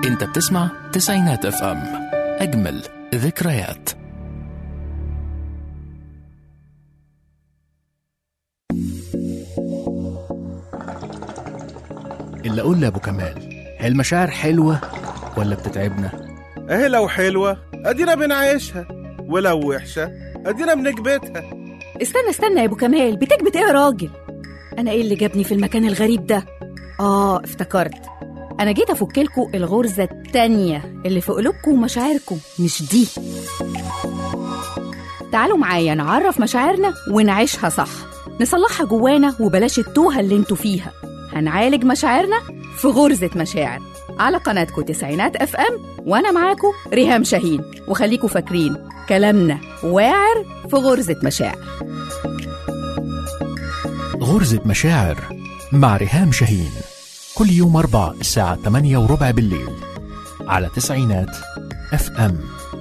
انت بتسمع تسعينات اف ام اجمل ذكريات اللي اقول لابو كمال هي المشاعر حلوه ولا بتتعبنا اهي لو حلوة ادينا بنعيشها ولو وحشة ادينا بنكبتها استنى استنى يا ابو كمال بتكبت ايه يا راجل انا ايه اللي جابني في المكان الغريب ده اه افتكرت انا جيت افكلكوا الغرزه التانية اللي في قلوبكم ومشاعركم مش دي تعالوا معايا نعرف مشاعرنا ونعيشها صح نصلحها جوانا وبلاش التوهه اللي انتوا فيها هنعالج مشاعرنا في غرزه مشاعر على قناتكم تسعينات اف ام وانا معاكم ريهام شاهين وخليكوا فاكرين كلامنا واعر في غرزه مشاعر غرزة مشاعر مع ريهام شاهين كل يوم أربع الساعة 8 وربع بالليل على تسعينات اف ام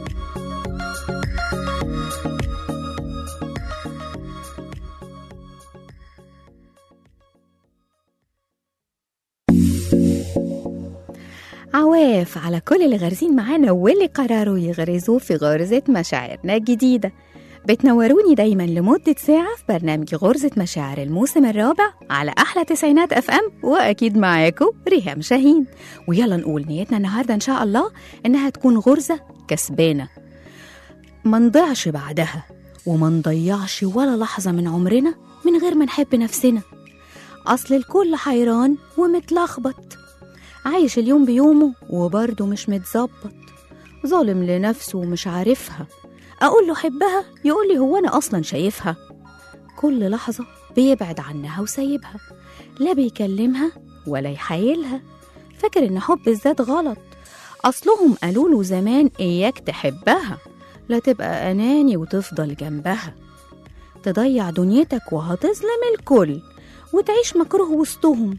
عواف على كل اللي غارزين معانا واللي قرروا يغرزوا في غرزة مشاعرنا الجديدة بتنوروني دايما لمدة ساعة في برنامج غرزة مشاعر الموسم الرابع على أحلى تسعينات أف أم وأكيد معاكم ريهام شاهين ويلا نقول نيتنا النهاردة إن شاء الله إنها تكون غرزة كسبانة ما نضيعش بعدها وما نضيعش ولا لحظة من عمرنا من غير ما نحب نفسنا أصل الكل حيران ومتلخبط عايش اليوم بيومه وبرضه مش متظبط ظالم لنفسه ومش عارفها أقول له حبها يقول لي هو أنا أصلا شايفها كل لحظة بيبعد عنها وسايبها لا بيكلمها ولا يحايلها فاكر إن حب الذات غلط أصلهم قالوا له زمان إياك تحبها لا تبقى أناني وتفضل جنبها تضيع دنيتك وهتظلم الكل وتعيش مكروه وسطهم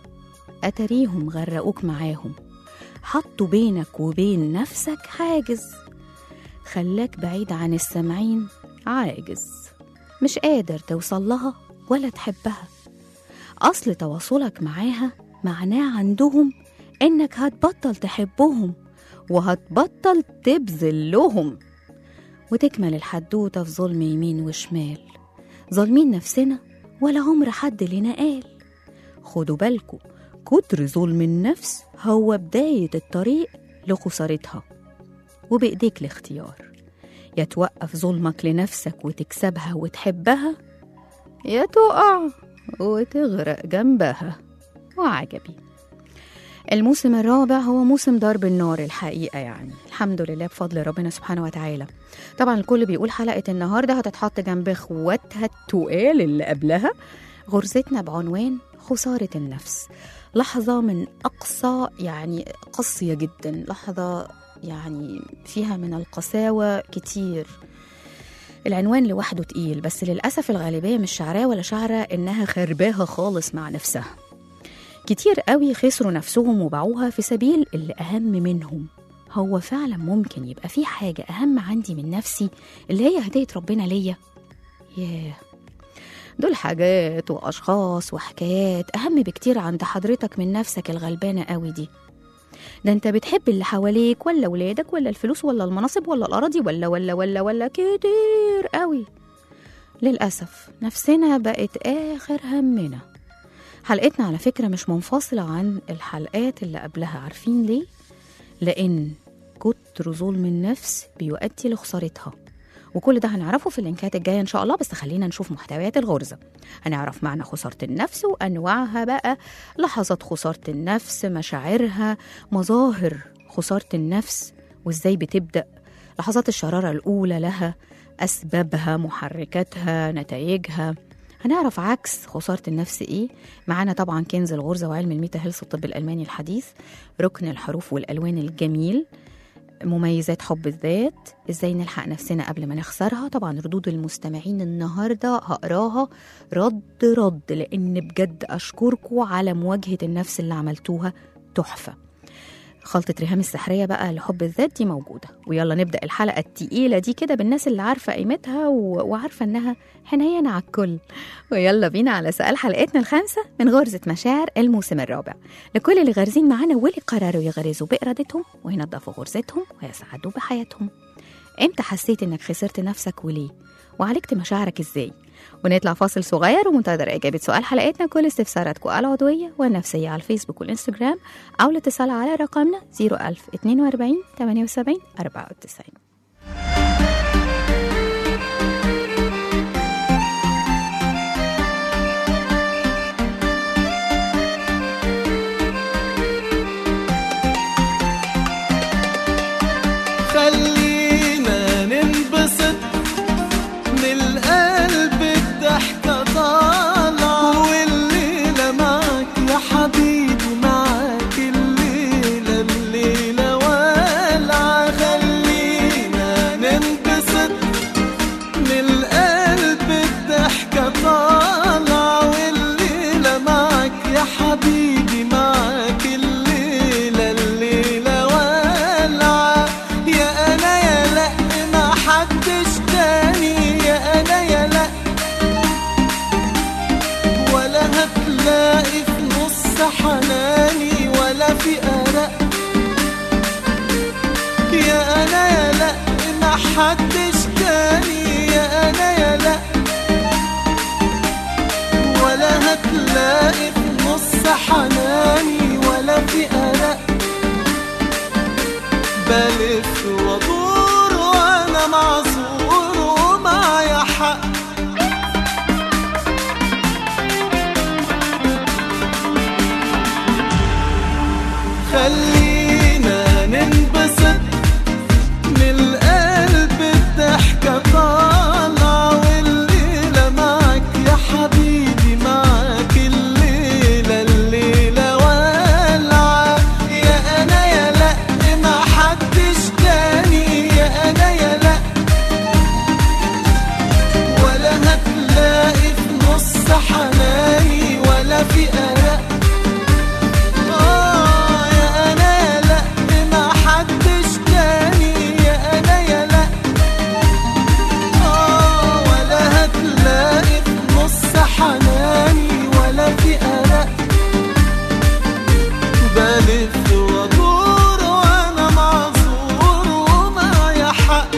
أتريهم غرقوك معاهم حطوا بينك وبين نفسك حاجز خلاك بعيد عن السامعين عاجز مش قادر توصل لها ولا تحبها أصل تواصلك معاها معناه عندهم إنك هتبطل تحبهم وهتبطل تبذل لهم وتكمل الحدوتة في ظلم يمين وشمال ظالمين نفسنا ولا عمر حد لنا قال خدوا بالكوا كتر ظلم النفس هو بداية الطريق لخسارتها وبإيديك الاختيار يا توقف ظلمك لنفسك وتكسبها وتحبها يا تقع وتغرق جنبها وعجبي الموسم الرابع هو موسم ضرب النار الحقيقة يعني الحمد لله بفضل ربنا سبحانه وتعالى طبعا الكل بيقول حلقة النهاردة هتتحط جنب اخواتها التقال اللي قبلها غرزتنا بعنوان خسارة النفس لحظة من أقصى يعني قاسية جدا لحظة يعني فيها من القساوة كتير العنوان لوحده تقيل بس للأسف الغالبية مش شعراه ولا شعرة إنها خرباها خالص مع نفسها كتير قوي خسروا نفسهم وباعوها في سبيل اللي أهم منهم هو فعلا ممكن يبقى في حاجة أهم عندي من نفسي اللي هي هدية ربنا ليا ياه دول حاجات وأشخاص وحكايات أهم بكتير عند حضرتك من نفسك الغلبانة قوي دي ده انت بتحب اللي حواليك ولا ولادك ولا الفلوس ولا المناصب ولا الأراضي ولا ولا ولا ولا كتير قوي للأسف نفسنا بقت آخر همنا حلقتنا على فكرة مش منفصلة عن الحلقات اللي قبلها عارفين ليه؟ لأن كتر ظلم النفس بيؤدي لخسارتها وكل ده هنعرفه في اللينكات الجاية إن شاء الله بس خلينا نشوف محتويات الغرزة هنعرف معنى خسارة النفس وأنواعها بقى لحظات خسارة النفس مشاعرها مظاهر خسارة النفس وإزاي بتبدأ لحظات الشرارة الأولى لها أسبابها محركاتها نتائجها هنعرف عكس خسارة النفس إيه معانا طبعا كنز الغرزة وعلم الميتا هيلث الطب الألماني الحديث ركن الحروف والألوان الجميل مميزات حب الذات ازاي نلحق نفسنا قبل ما نخسرها طبعا ردود المستمعين النهارده هقراها رد رد لان بجد اشكركم على مواجهه النفس اللي عملتوها تحفه خلطة ريهام السحرية بقى لحب الذات دي موجودة ويلا نبدأ الحلقة التقيلة دي كده بالناس اللي عارفة قيمتها و... وعارفة إنها حنينة على الكل ويلا بينا على سؤال حلقتنا الخامسة من غرزة مشاعر الموسم الرابع لكل اللي غارزين معانا واللي قرروا يغرزوا بإرادتهم وينظفوا غرزتهم ويسعدوا بحياتهم امتى حسيت إنك خسرت نفسك وليه وعالجت مشاعرك إزاي ونطلع فاصل صغير ومنتظر إجابة سؤال حلقتنا كل استفساراتكم العضوية والنفسية على الفيسبوك والإنستجرام أو الاتصال على رقمنا 01042 78 94 خلينا ننبسط من القلب الضحكة طالعة والليلة معك يا حبيبي معك الليلة الليلة والعة خلينا ننبسط من القلب الضحكة طالعة والليلة معك يا حبيبي معك الليلة الليلة والعة يا أنا يا لأ ما حدش تاني يا أنا يا لأ ولا هتلاقي في نص حناني ولا في قلق يا أنا يا لأ ما حدش تاني يا أنا يا لأ ولا هتلاقي في نص حناني ولا في قلق بلف وادور وانا معذور ومعايا حق خلينا ننبسط من القلب الضحكة طالعة والليلة معك يا حبيبي معك الليلة الليلة والعة يا أنا يا لأ ما حدش تاني يا أنا يا لأ ولا هتلاقي في نص حناني ولا في قلق آه يا أنا يا لأ ما حدش تاني يا أنا يا لأ آه ولا هتلاقي في نص حناني ولا في قلق بلف وادور وأنا معذور ومعايا حق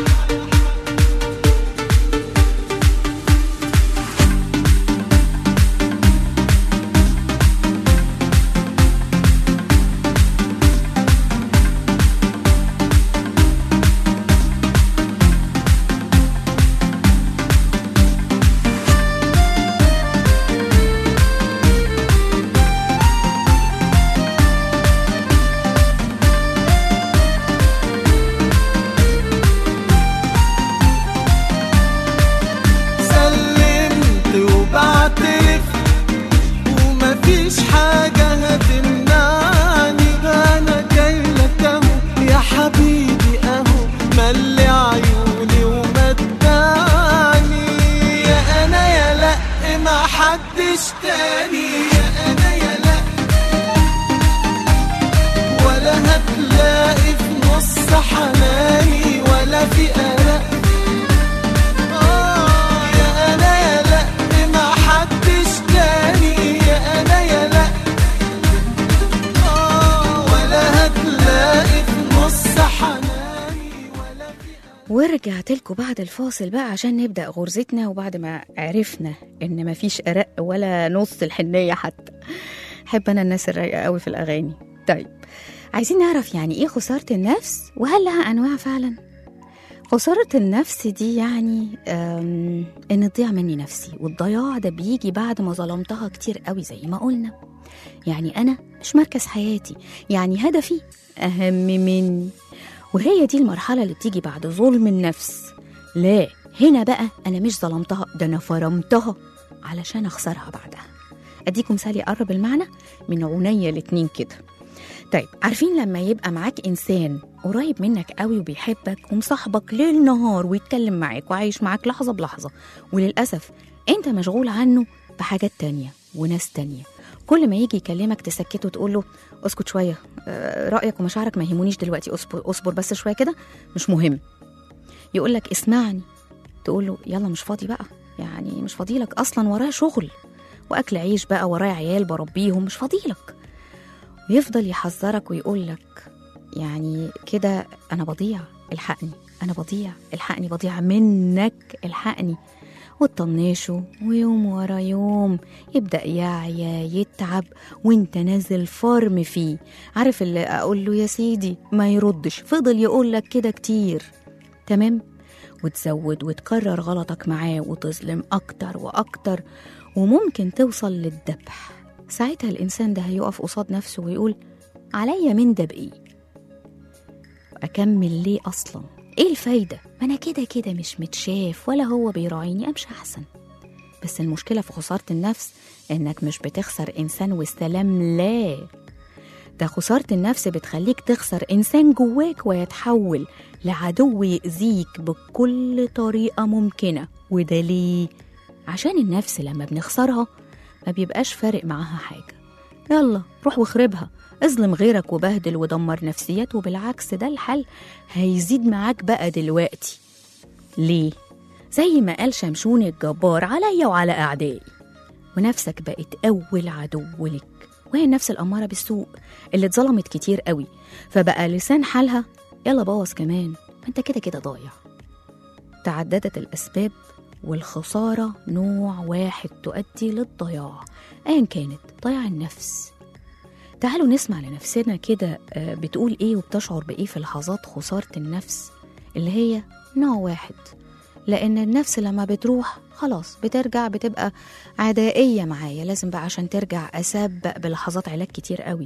سلمت وبعترف ومفيش حاجة هتمنعني أنا جاي لك أهو يا حبيبي أهو ملي عيوني ومتعني يا أنا يا لأ ما حدش تاني يا أنا يا لأ ولا هتلاقي في نص حناني ولا في قلق آه يا أنا يا لأ ما حدش تاني يا أنا يا لأ آه ولا هتلاقي في نص حناني ولا في ورجعت لكم بعد الفاصل بقى عشان نبدأ غرزتنا وبعد ما عرفنا إن مفيش أرق ولا نص الحنية حتى حب أنا الناس الرايقة قوي في الأغاني طيب عايزين نعرف يعني إيه خسارة النفس وهل لها أنواع فعلا؟ خسارة النفس دي يعني أم، إن تضيع مني نفسي والضياع ده بيجي بعد ما ظلمتها كتير قوي زي ما قلنا يعني أنا مش مركز حياتي يعني هدفي أهم مني وهي دي المرحلة اللي بتيجي بعد ظلم النفس لا هنا بقى أنا مش ظلمتها ده أنا فرمتها علشان أخسرها بعدها أديكم مثال يقرب المعنى من عينيا الاتنين كده طيب عارفين لما يبقى معاك إنسان قريب منك قوي وبيحبك ومصاحبك ليل نهار ويتكلم معاك وعايش معاك لحظة بلحظة وللأسف أنت مشغول عنه بحاجات تانية وناس تانية كل ما يجي يكلمك تسكته وتقول له اسكت شويه آه، رايك ومشاعرك ما يهمونيش دلوقتي اصبر اصبر بس شويه كده مش مهم يقول لك اسمعني تقول له يلا مش فاضي بقى يعني مش فاضي لك اصلا ورايا شغل واكل عيش بقى ورايا عيال بربيهم مش فاضي لك ويفضل يحذرك ويقول لك يعني كده انا بضيع الحقني انا بضيع الحقني بضيع منك الحقني وتطنشه ويوم ورا يوم يبدأ يعيا يتعب وانت نازل فرم فيه عارف اللي اقول له يا سيدي ما يردش فضل يقول لك كده كتير تمام وتزود وتكرر غلطك معاه وتظلم اكتر واكتر وممكن توصل للذبح ساعتها الانسان ده هيقف قصاد نفسه ويقول عليا من ده بايه اكمل ليه اصلا ايه الفايده ما انا كده كده مش متشاف ولا هو بيراعيني امشي احسن بس المشكله في خساره النفس انك مش بتخسر انسان والسلام لا ده خسارة النفس بتخليك تخسر إنسان جواك ويتحول لعدو يأذيك بكل طريقة ممكنة وده ليه؟ عشان النفس لما بنخسرها ما بيبقاش فارق معاها حاجة يلا روح واخربها اظلم غيرك وبهدل ودمر نفسيات وبالعكس ده الحل هيزيد معاك بقى دلوقتي ليه؟ زي ما قال شمشون الجبار عليا وعلى أعدائي ونفسك بقت أول عدو لك وهي النفس الأمارة بالسوء اللي اتظلمت كتير قوي فبقى لسان حالها يلا بوظ كمان ما انت كده كده ضايع تعددت الأسباب والخسارة نوع واحد تؤدي للضياع أيا كانت ضياع النفس تعالوا نسمع لنفسنا كده آه، بتقول ايه وبتشعر بايه في لحظات خسارة النفس اللي هي نوع واحد لأن النفس لما بتروح خلاص بترجع بتبقى عدائية معايا لازم بقى عشان ترجع أسبق بلحظات علاج كتير قوي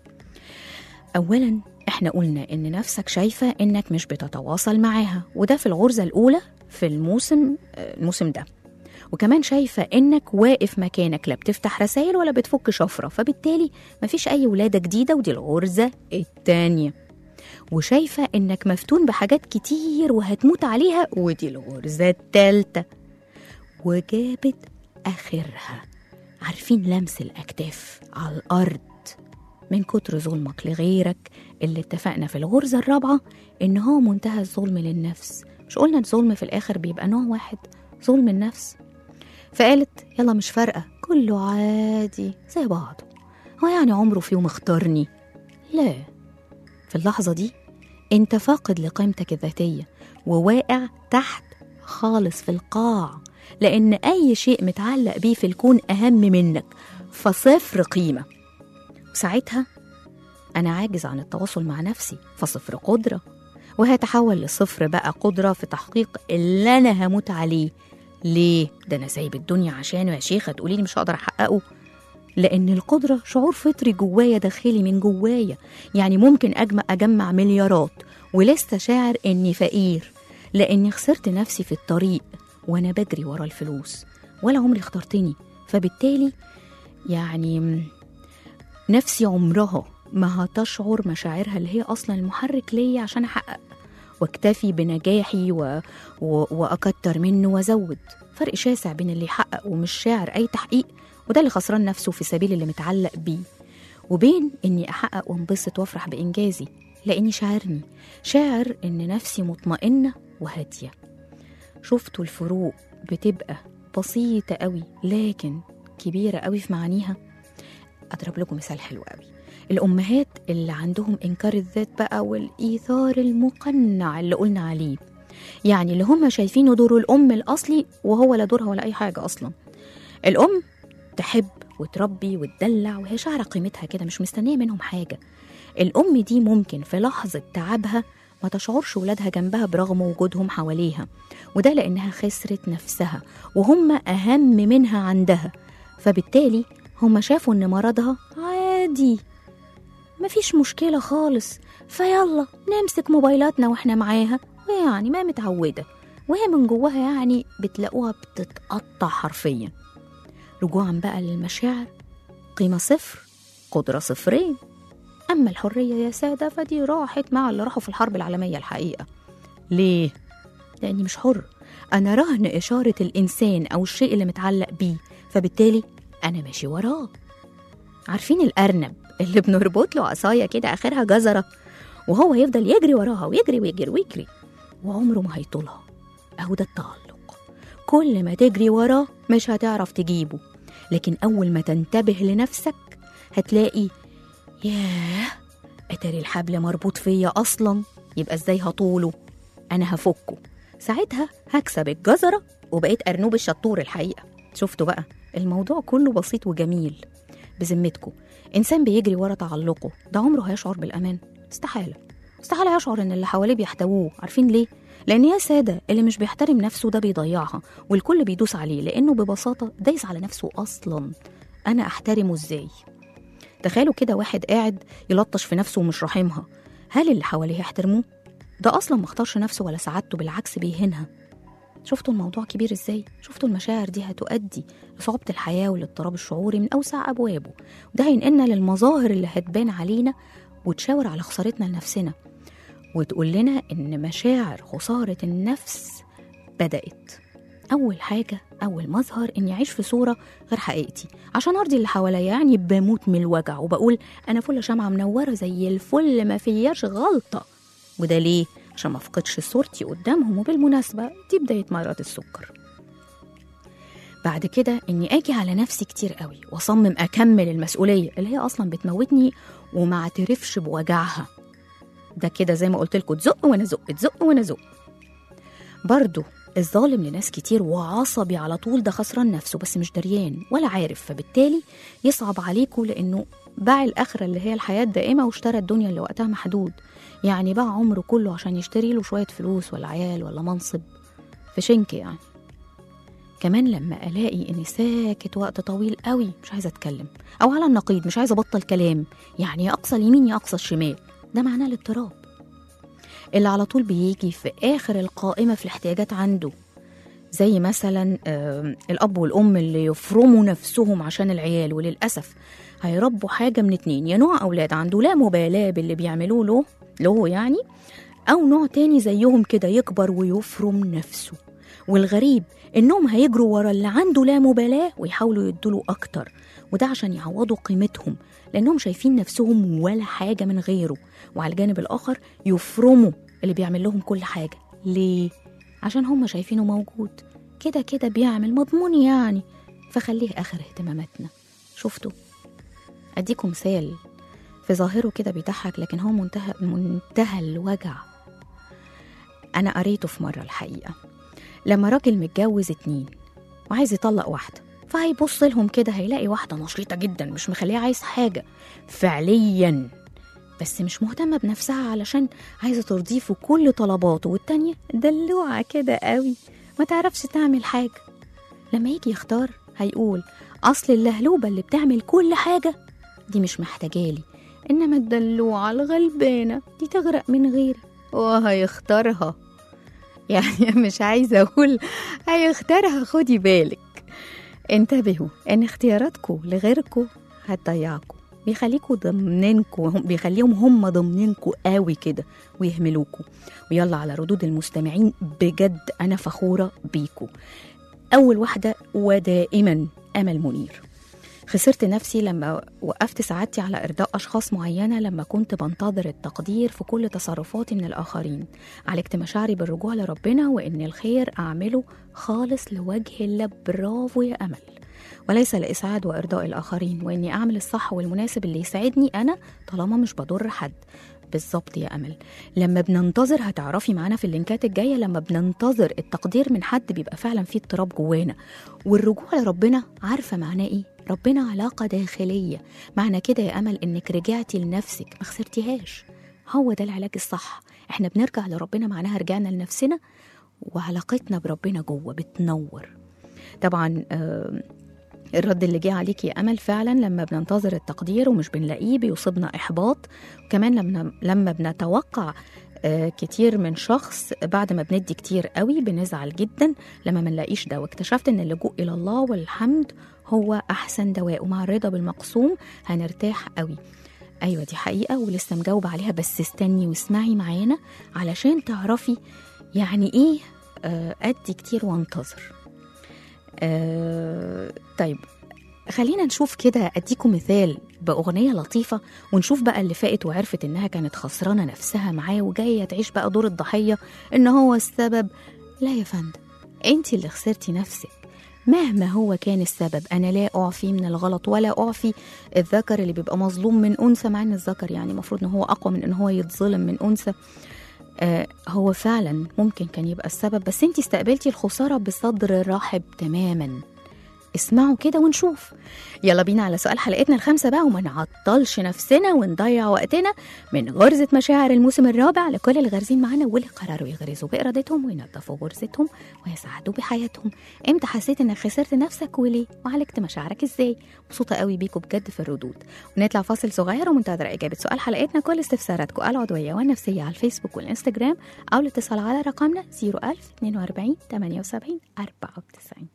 أولا احنا قلنا إن نفسك شايفة إنك مش بتتواصل معاها وده في الغرزة الأولى في الموسم آه، الموسم ده وكمان شايفة إنك واقف مكانك لا بتفتح رسائل ولا بتفك شفرة فبالتالي مفيش أي ولادة جديدة ودي الغرزة التانية وشايفة إنك مفتون بحاجات كتير وهتموت عليها ودي الغرزة التالتة وجابت آخرها عارفين لمس الأكتاف على الأرض من كتر ظلمك لغيرك اللي اتفقنا في الغرزة الرابعة إن هو منتهى الظلم للنفس مش قلنا الظلم في الآخر بيبقى نوع واحد ظلم النفس فقالت يلا مش فارقة كله عادي زي بعضه هو يعني عمره في يوم اختارني لا في اللحظة دي انت فاقد لقيمتك الذاتية وواقع تحت خالص في القاع لأن أي شيء متعلق بيه في الكون أهم منك فصفر قيمة وساعتها أنا عاجز عن التواصل مع نفسي فصفر قدرة وهتحول لصفر بقى قدرة في تحقيق اللي أنا هموت عليه ليه؟ ده أنا سايب الدنيا عشانه يا شيخة تقولي لي مش هقدر أحققه لأن القدرة شعور فطري جوايا داخلي من جوايا يعني ممكن أجمع, أجمع مليارات ولسه شاعر إني فقير لأني خسرت نفسي في الطريق وأنا بجري ورا الفلوس ولا عمري اخترتني فبالتالي يعني م- نفسي عمرها ما هتشعر مشاعرها اللي هي أصلا المحرك ليا عشان أحقق واكتفي بنجاحي و... و... وأكتر منه وأزود فرق شاسع بين اللي يحقق ومش شاعر أي تحقيق وده اللي خسران نفسه في سبيل اللي متعلق بيه وبين إني أحقق وانبسط وأفرح بإنجازي لأني شاعرني شاعر إن نفسي مطمئنة وهادية شفتوا الفروق بتبقى بسيطة قوي لكن كبيرة قوي في معانيها أضرب لكم مثال حلو قوي الأمهات اللي عندهم إنكار الذات بقى والإيثار المقنع اللي قلنا عليه يعني اللي هم شايفينه دور الأم الأصلي وهو لا دورها ولا أي حاجة أصلا الأم تحب وتربي وتدلع وهي شعر قيمتها كده مش مستنية منهم حاجة الأم دي ممكن في لحظة تعبها ما تشعرش ولادها جنبها برغم وجودهم حواليها وده لأنها خسرت نفسها وهم أهم منها عندها فبالتالي هم شافوا إن مرضها عادي مفيش مشكلة خالص فيلا نمسك موبايلاتنا واحنا معاها ويعني ما متعودة وهي من جواها يعني بتلاقوها بتتقطع حرفيا رجوعا بقى للمشاعر قيمة صفر قدرة صفرين أما الحرية يا سادة فدي راحت مع اللي راحوا في الحرب العالمية الحقيقة ليه؟ لأني مش حر أنا رهن إشارة الإنسان أو الشيء اللي متعلق بيه فبالتالي أنا ماشي وراه عارفين الأرنب اللي بنربط له عصاية كده آخرها جزرة وهو يفضل يجري وراها ويجري ويجري ويجري وعمره ما هيطولها أهو ده التعلق كل ما تجري وراه مش هتعرف تجيبه لكن أول ما تنتبه لنفسك هتلاقي ياه أتاري الحبل مربوط فيا أصلا يبقى إزاي هطوله أنا هفكه ساعتها هكسب الجزرة وبقيت أرنوب الشطور الحقيقة شفتوا بقى الموضوع كله بسيط وجميل بذمتكم إنسان بيجري ورا تعلقه ده عمره هيشعر بالأمان استحالة استحالة يشعر إن اللي حواليه بيحتووه عارفين ليه؟ لأن يا سادة اللي مش بيحترم نفسه ده بيضيعها والكل بيدوس عليه لأنه ببساطة دايس على نفسه أصلا أنا أحترمه إزاي؟ تخيلوا كده واحد قاعد يلطش في نفسه ومش راحمها هل اللي حواليه يحترموه؟ ده أصلا ما اختارش نفسه ولا سعادته بالعكس بيهينها شفتوا الموضوع كبير ازاي؟ شفتوا المشاعر دي هتؤدي لصعوبة الحياة والاضطراب الشعوري من أوسع أبوابه وده هينقلنا للمظاهر اللي هتبان علينا وتشاور على خسارتنا لنفسنا وتقول لنا إن مشاعر خسارة النفس بدأت أول حاجة أول مظهر إني أعيش في صورة غير حقيقتي عشان أرضي اللي حواليا يعني بموت من الوجع وبقول أنا فل شمعة منورة زي الفل ما فياش غلطة وده ليه؟ عشان ما أفقدش صورتي قدامهم وبالمناسبة دي بداية مرض السكر بعد كده إني أجي على نفسي كتير قوي وأصمم أكمل المسؤولية اللي هي أصلا بتموتني وما اعترفش بوجعها ده كده زي ما قلت لكم تزق وانا زق تزق وانا زق برضه الظالم لناس كتير وعصبي على طول ده خسران نفسه بس مش دريان ولا عارف فبالتالي يصعب عليكم لانه باع الاخره اللي هي الحياه الدائمه واشترى الدنيا اللي وقتها محدود يعني باع عمره كله عشان يشتري له شويه فلوس ولا عيال ولا منصب في شنك يعني كمان لما الاقي اني ساكت وقت طويل قوي مش عايزه اتكلم او على النقيض مش عايزه ابطل كلام يعني يا اقصى اليمين يا اقصى الشمال ده معناه الاضطراب اللي على طول بيجي في آخر القائمة في الاحتياجات عنده زي مثلا آه، الأب والأم اللي يفرموا نفسهم عشان العيال وللأسف هيربوا حاجة من اتنين يا نوع أولاد عنده لا مبالاة باللي بيعملوه له له يعني أو نوع تاني زيهم كده يكبر ويفرم نفسه والغريب إنهم هيجروا ورا اللي عنده لا مبالاة ويحاولوا يدوله أكتر وده عشان يعوضوا قيمتهم لأنهم شايفين نفسهم ولا حاجة من غيره وعلى الجانب الآخر يفرموا اللي بيعمل لهم كل حاجة ليه؟ عشان هم شايفينه موجود كده كده بيعمل مضمون يعني فخليه آخر اهتماماتنا شفتوا؟ أديكم مثال في ظاهره كده بيضحك لكن هو منتهى منتهى الوجع أنا قريته في مرة الحقيقة لما راجل متجوز اتنين وعايز يطلق واحدة فهيبص لهم كده هيلاقي واحدة نشيطة جدا مش مخليه عايز حاجة فعليا بس مش مهتمة بنفسها علشان عايزة ترضيه في كل طلباته والتانية دلوعة كده قوي ما تعرفش تعمل حاجة لما يجي يختار هيقول أصل اللهلوبة اللي بتعمل كل حاجة دي مش محتاجالي إنما الدلوعة الغلبانة دي تغرق من غيري وهيختارها يعني مش عايزة أقول هيختارها خدي بالك انتبهوا ان اختياراتكم لغيركم هتضيعكم بيخليكوا ضمنينكوا هم- بيخليهم هم ضمنينكوا قوي كده ويهملوكوا ويلا على ردود المستمعين بجد انا فخوره بيكوا اول واحده ودائما امل منير خسرت نفسي لما وقفت سعادتي على إرضاء أشخاص معينة لما كنت بنتظر التقدير في كل تصرفاتي من الآخرين عالجت مشاعري بالرجوع لربنا وإن الخير أعمله خالص لوجه الله برافو يا أمل وليس لإسعاد وإرضاء الآخرين وإني أعمل الصح والمناسب اللي يساعدني أنا طالما مش بضر حد بالظبط يا أمل لما بننتظر هتعرفي معانا في اللينكات الجاية لما بننتظر التقدير من حد بيبقى فعلا فيه اضطراب جوانا والرجوع لربنا عارفة معناه إيه؟ ربنا علاقة داخلية معنى كده يا أمل إنك رجعتي لنفسك ما خسرتيهاش هو ده العلاج الصح احنا بنرجع لربنا معناها رجعنا لنفسنا وعلاقتنا بربنا جوه بتنور طبعا آه الرد اللي جه عليك يا امل فعلا لما بننتظر التقدير ومش بنلاقيه بيصيبنا احباط كمان لما لما بنتوقع آه، كتير من شخص بعد ما بندي كتير قوي بنزعل جدا لما ما نلاقيش ده واكتشفت ان اللجوء الى الله والحمد هو احسن دواء ومع الرضا بالمقسوم هنرتاح قوي ايوه دي حقيقه ولسه مجاوبه عليها بس استني واسمعي معانا علشان تعرفي يعني ايه آه، ادي كتير وانتظر آه، طيب خلينا نشوف كده اديكم مثال بأغنية لطيفة ونشوف بقى اللي فاقت وعرفت إنها كانت خسرانة نفسها معاه وجاية تعيش بقى دور الضحية إن هو السبب لا يا فندم أنت اللي خسرتي نفسك مهما هو كان السبب أنا لا أعفي من الغلط ولا أعفي الذكر اللي بيبقى مظلوم من أنثى مع إن الذكر يعني المفروض إن هو أقوى من إن هو يتظلم من أنثى آه هو فعلا ممكن كان يبقى السبب بس انت استقبلتي الخسارة بصدر رحب تماما اسمعوا كده ونشوف يلا بينا على سؤال حلقتنا الخامسة بقى وما نعطلش نفسنا ونضيع وقتنا من غرزة مشاعر الموسم الرابع لكل اللي غارزين معانا واللي قرروا يغرزوا بإرادتهم وينظفوا غرزتهم ويسعدوا بحياتهم امتى حسيت انك خسرت نفسك وليه وعالجت مشاعرك ازاي مبسوطة قوي بيكم بجد في الردود ونطلع فاصل صغير ومنتظرة إجابة سؤال حلقتنا كل استفساراتكم العضوية والنفسية على الفيسبوك والإنستجرام أو الاتصال على رقمنا 01042 78 94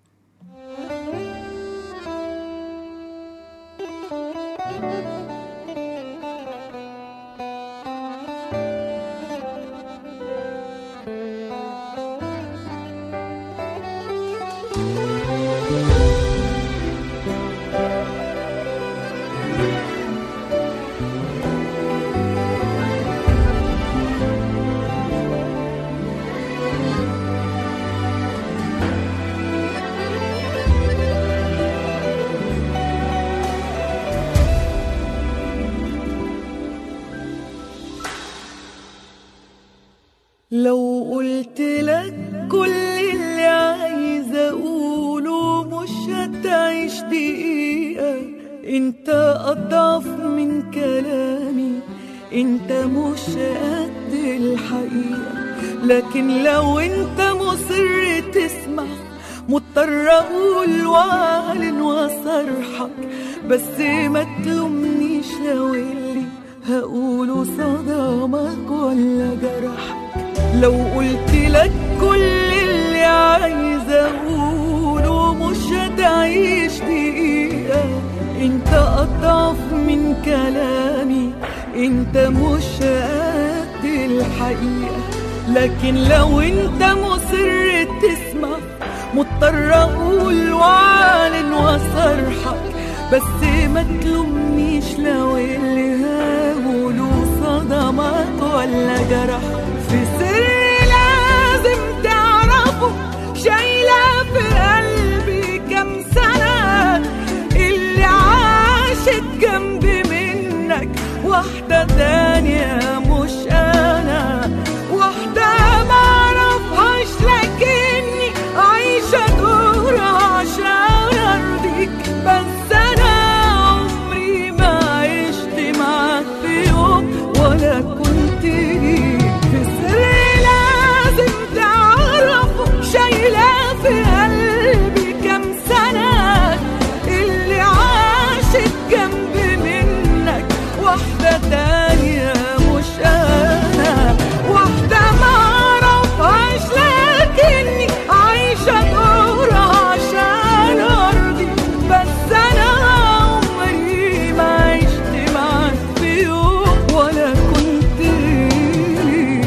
لو قلت لك كل اللي عايزة أقوله مش هتعيش دقيقة انت أضعف من كلامي انت مش قد الحقيقة لكن لو انت مصر تسمع مضطر اقول واعلن واصرحك بس ما تلومنيش لو اللي هقوله صدمك ولا جرحك لو قلت لك كل اللي عايزة اقوله مش هتعيش دقيقة انت اضعف من كلامي انت مش قد الحقيقة لكن لو انت مصر تسمع مضطر اقول واعلن واصرحك بس ما تلومنيش لو اللي هقوله صدمك ولا جرحك في سر لازم تعرفه شايلة في قلبي كام سنة اللي عاشت جنبي منك واحدة تانية مش أنا واحدة معرفهاش لكني عايشة دور عشان أرضيك بس أنا عمري ما عشت معاك في يوم ولا كنت ليك في سر لازم تعرفه شايلة في قلبي كام سنة اللي عاشت جنبي منك واحدة تانية مش أنا واحدة معرفهاش لكني عايشة دور عشان أرضي بس أنا عمري ما عشت معاك في يوم ولا كنت ليك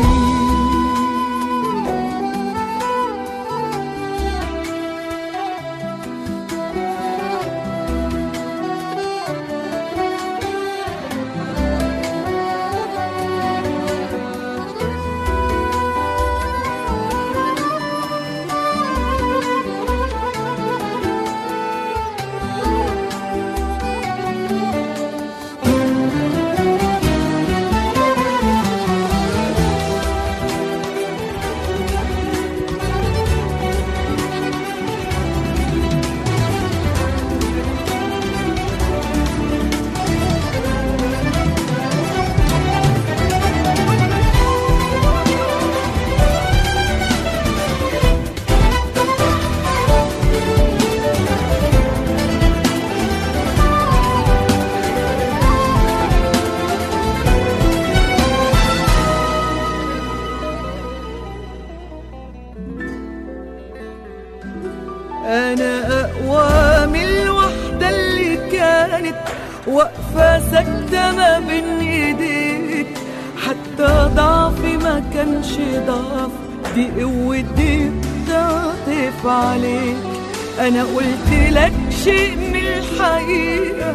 أنا أقوى من الوحدة اللي كانت واقفة ساكتة ما بين إيديك حتى ضعفي ما كانش ضعف دي قوتي بتعطف عليك أنا قلت لك شيء من الحقيقة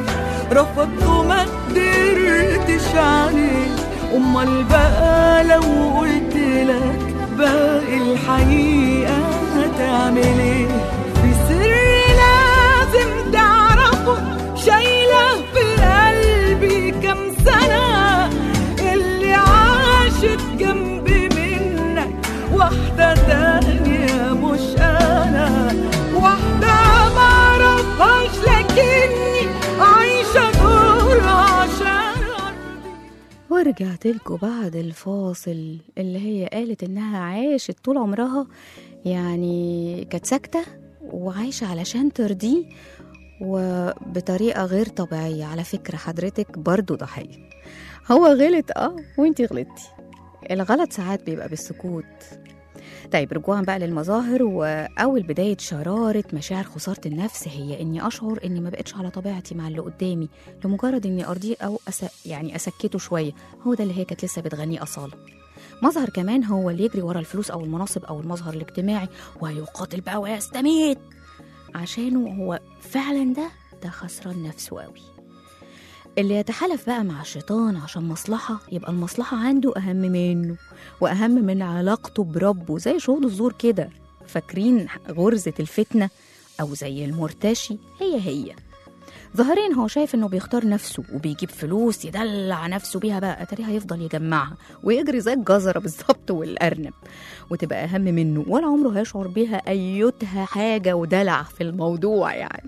رفضته ما قدرتش عليه امال بقى لو قلت لك باقي الحقيقة هتعمل ايه في سر لازم تعرفه شايلة في قلبي كم سنة اللي عاشت جنبي منك واحدة تانية مش أنا واحدة معرفهاش لكني عايشة دور عشان أرضي ورجعت لكم بعد الفاصل اللي هي قالت انها عاشت طول عمرها يعني كانت ساكتة وعايشة علشان ترضيه وبطريقة غير طبيعية على فكرة حضرتك برضو ضحية هو غلط اه وانتي غلطتي الغلط ساعات بيبقى بالسكوت طيب رجوعا بقى للمظاهر واول بدايه شراره مشاعر خساره النفس هي اني اشعر اني ما بقتش على طبيعتي مع اللي قدامي لمجرد اني ارضيه او أس... يعني اسكته شويه هو ده اللي هي كانت لسه بتغنيه اصاله مظهر كمان هو اللي يجري ورا الفلوس او المناصب او المظهر الاجتماعي ويقاتل بقى ويستميت عشانه هو فعلا ده ده خسران نفسه قوي اللي يتحالف بقى مع الشيطان عشان مصلحة يبقى المصلحة عنده أهم منه وأهم من علاقته بربه زي شهود الزور كده فاكرين غرزة الفتنة أو زي المرتشي هي هي ظاهريا هو شايف انه بيختار نفسه وبيجيب فلوس يدلع نفسه بيها بقى اتاريها هيفضل يجمعها ويجري زي الجزرة بالظبط والأرنب وتبقى أهم منه ولا عمره هيشعر بيها أيتها حاجة ودلع في الموضوع يعني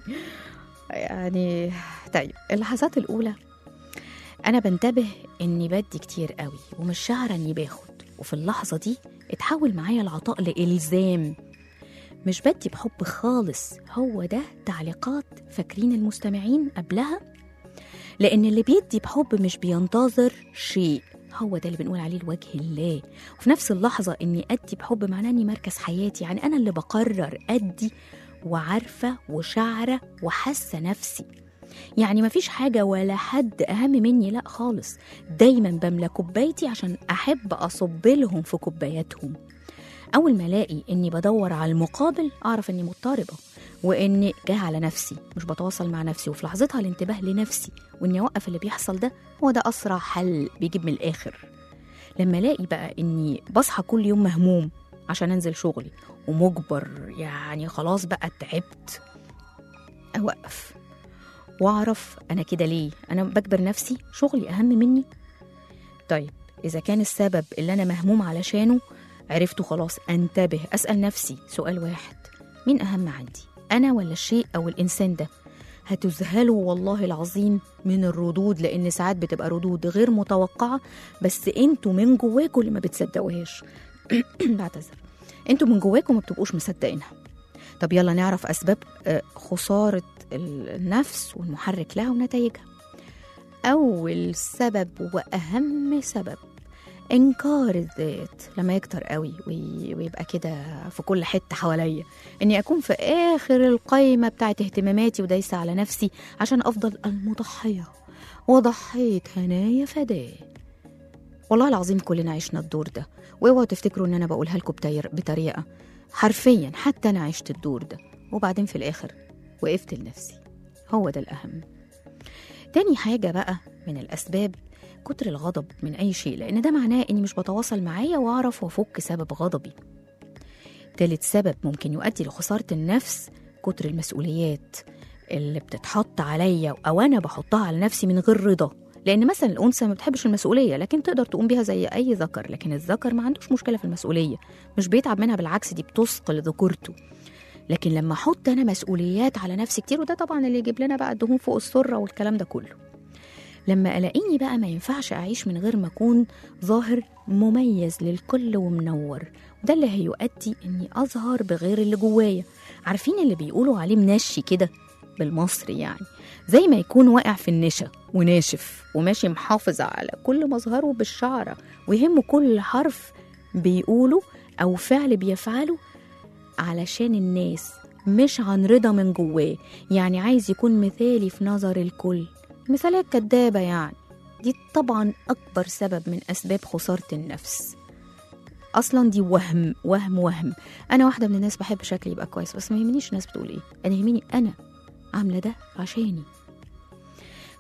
يعني طيب اللحظات الأولى أنا بنتبه إني بدي كتير قوي ومش شاعرة إني باخد وفي اللحظة دي اتحول معايا العطاء لإلزام مش بدي بحب خالص هو ده تعليقات فاكرين المستمعين قبلها لأن اللي بيدي بحب مش بينتظر شيء هو ده اللي بنقول عليه لوجه الله وفي نفس اللحظة إني أدي بحب معناه إني مركز حياتي يعني أنا اللي بقرر أدي وعارفة وشاعرة وحاسة نفسي يعني مفيش حاجة ولا حد أهم مني لا خالص دايما بملى كوبايتي عشان أحب أصب لهم في كوباياتهم أول ما ألاقي إني بدور على المقابل أعرف إني مضطربة وإني جاية على نفسي مش بتواصل مع نفسي وفي لحظتها الانتباه لنفسي وإني أوقف اللي بيحصل ده هو ده أسرع حل بيجيب من الآخر لما ألاقي بقى إني بصحى كل يوم مهموم عشان أنزل شغلي ومجبر يعني خلاص بقى تعبت أوقف وأعرف أنا كده ليه أنا بجبر نفسي شغلي أهم مني طيب إذا كان السبب اللي أنا مهموم علشانه عرفته خلاص أنتبه أسأل نفسي سؤال واحد مين أهم عندي أنا ولا الشيء أو الإنسان ده هتذهلوا والله العظيم من الردود لأن ساعات بتبقى ردود غير متوقعة بس انتوا من جواكم اللي ما بتصدقوهاش بعتذر انتوا من جواكم ما بتبقوش مصدقينها طب يلا نعرف أسباب آه، خسارة النفس والمحرك لها ونتائجها أول سبب وأهم سبب إنكار الذات لما يكتر قوي وي- ويبقى كده في كل حتة حواليا إني أكون في آخر القايمة بتاعت اهتماماتي ودايسة على نفسي عشان أفضل المضحية وضحيت هنايا فداه والله العظيم كلنا عشنا الدور ده واوعوا تفتكروا ان انا بقولها لكم بتير- بطريقه حرفيا حتى انا عشت الدور ده وبعدين في الاخر وقفت لنفسي هو ده الاهم تاني حاجه بقى من الاسباب كتر الغضب من اي شيء لان ده معناه اني مش بتواصل معايا واعرف وافك سبب غضبي تالت سبب ممكن يؤدي لخساره النفس كتر المسؤوليات اللي بتتحط عليا او انا بحطها على نفسي من غير رضا لان مثلا الانثى ما بتحبش المسؤوليه لكن تقدر تقوم بيها زي اي ذكر لكن الذكر ما عندوش مشكله في المسؤوليه مش بيتعب منها بالعكس دي بتثقل ذكورته لكن لما احط انا مسؤوليات على نفسي كتير وده طبعا اللي يجيب لنا بقى الدهون فوق السره والكلام ده كله لما الاقيني بقى ما ينفعش اعيش من غير ما اكون ظاهر مميز للكل ومنور وده اللي هيؤدي اني اظهر بغير اللي جوايا عارفين اللي بيقولوا عليه منشي كده بالمصري يعني زي ما يكون واقع في النشا وناشف وماشي محافظ على كل مظهره بالشعرة ويهمه كل حرف بيقوله أو فعل بيفعله علشان الناس مش عن رضا من جواه يعني عايز يكون مثالي في نظر الكل مثالية كدابة يعني دي طبعا أكبر سبب من أسباب خسارة النفس أصلا دي وهم وهم وهم أنا واحدة من الناس بحب شكلي يبقى كويس بس ما يهمنيش الناس بتقول إيه أنا يهمني أنا عاملة ده عشاني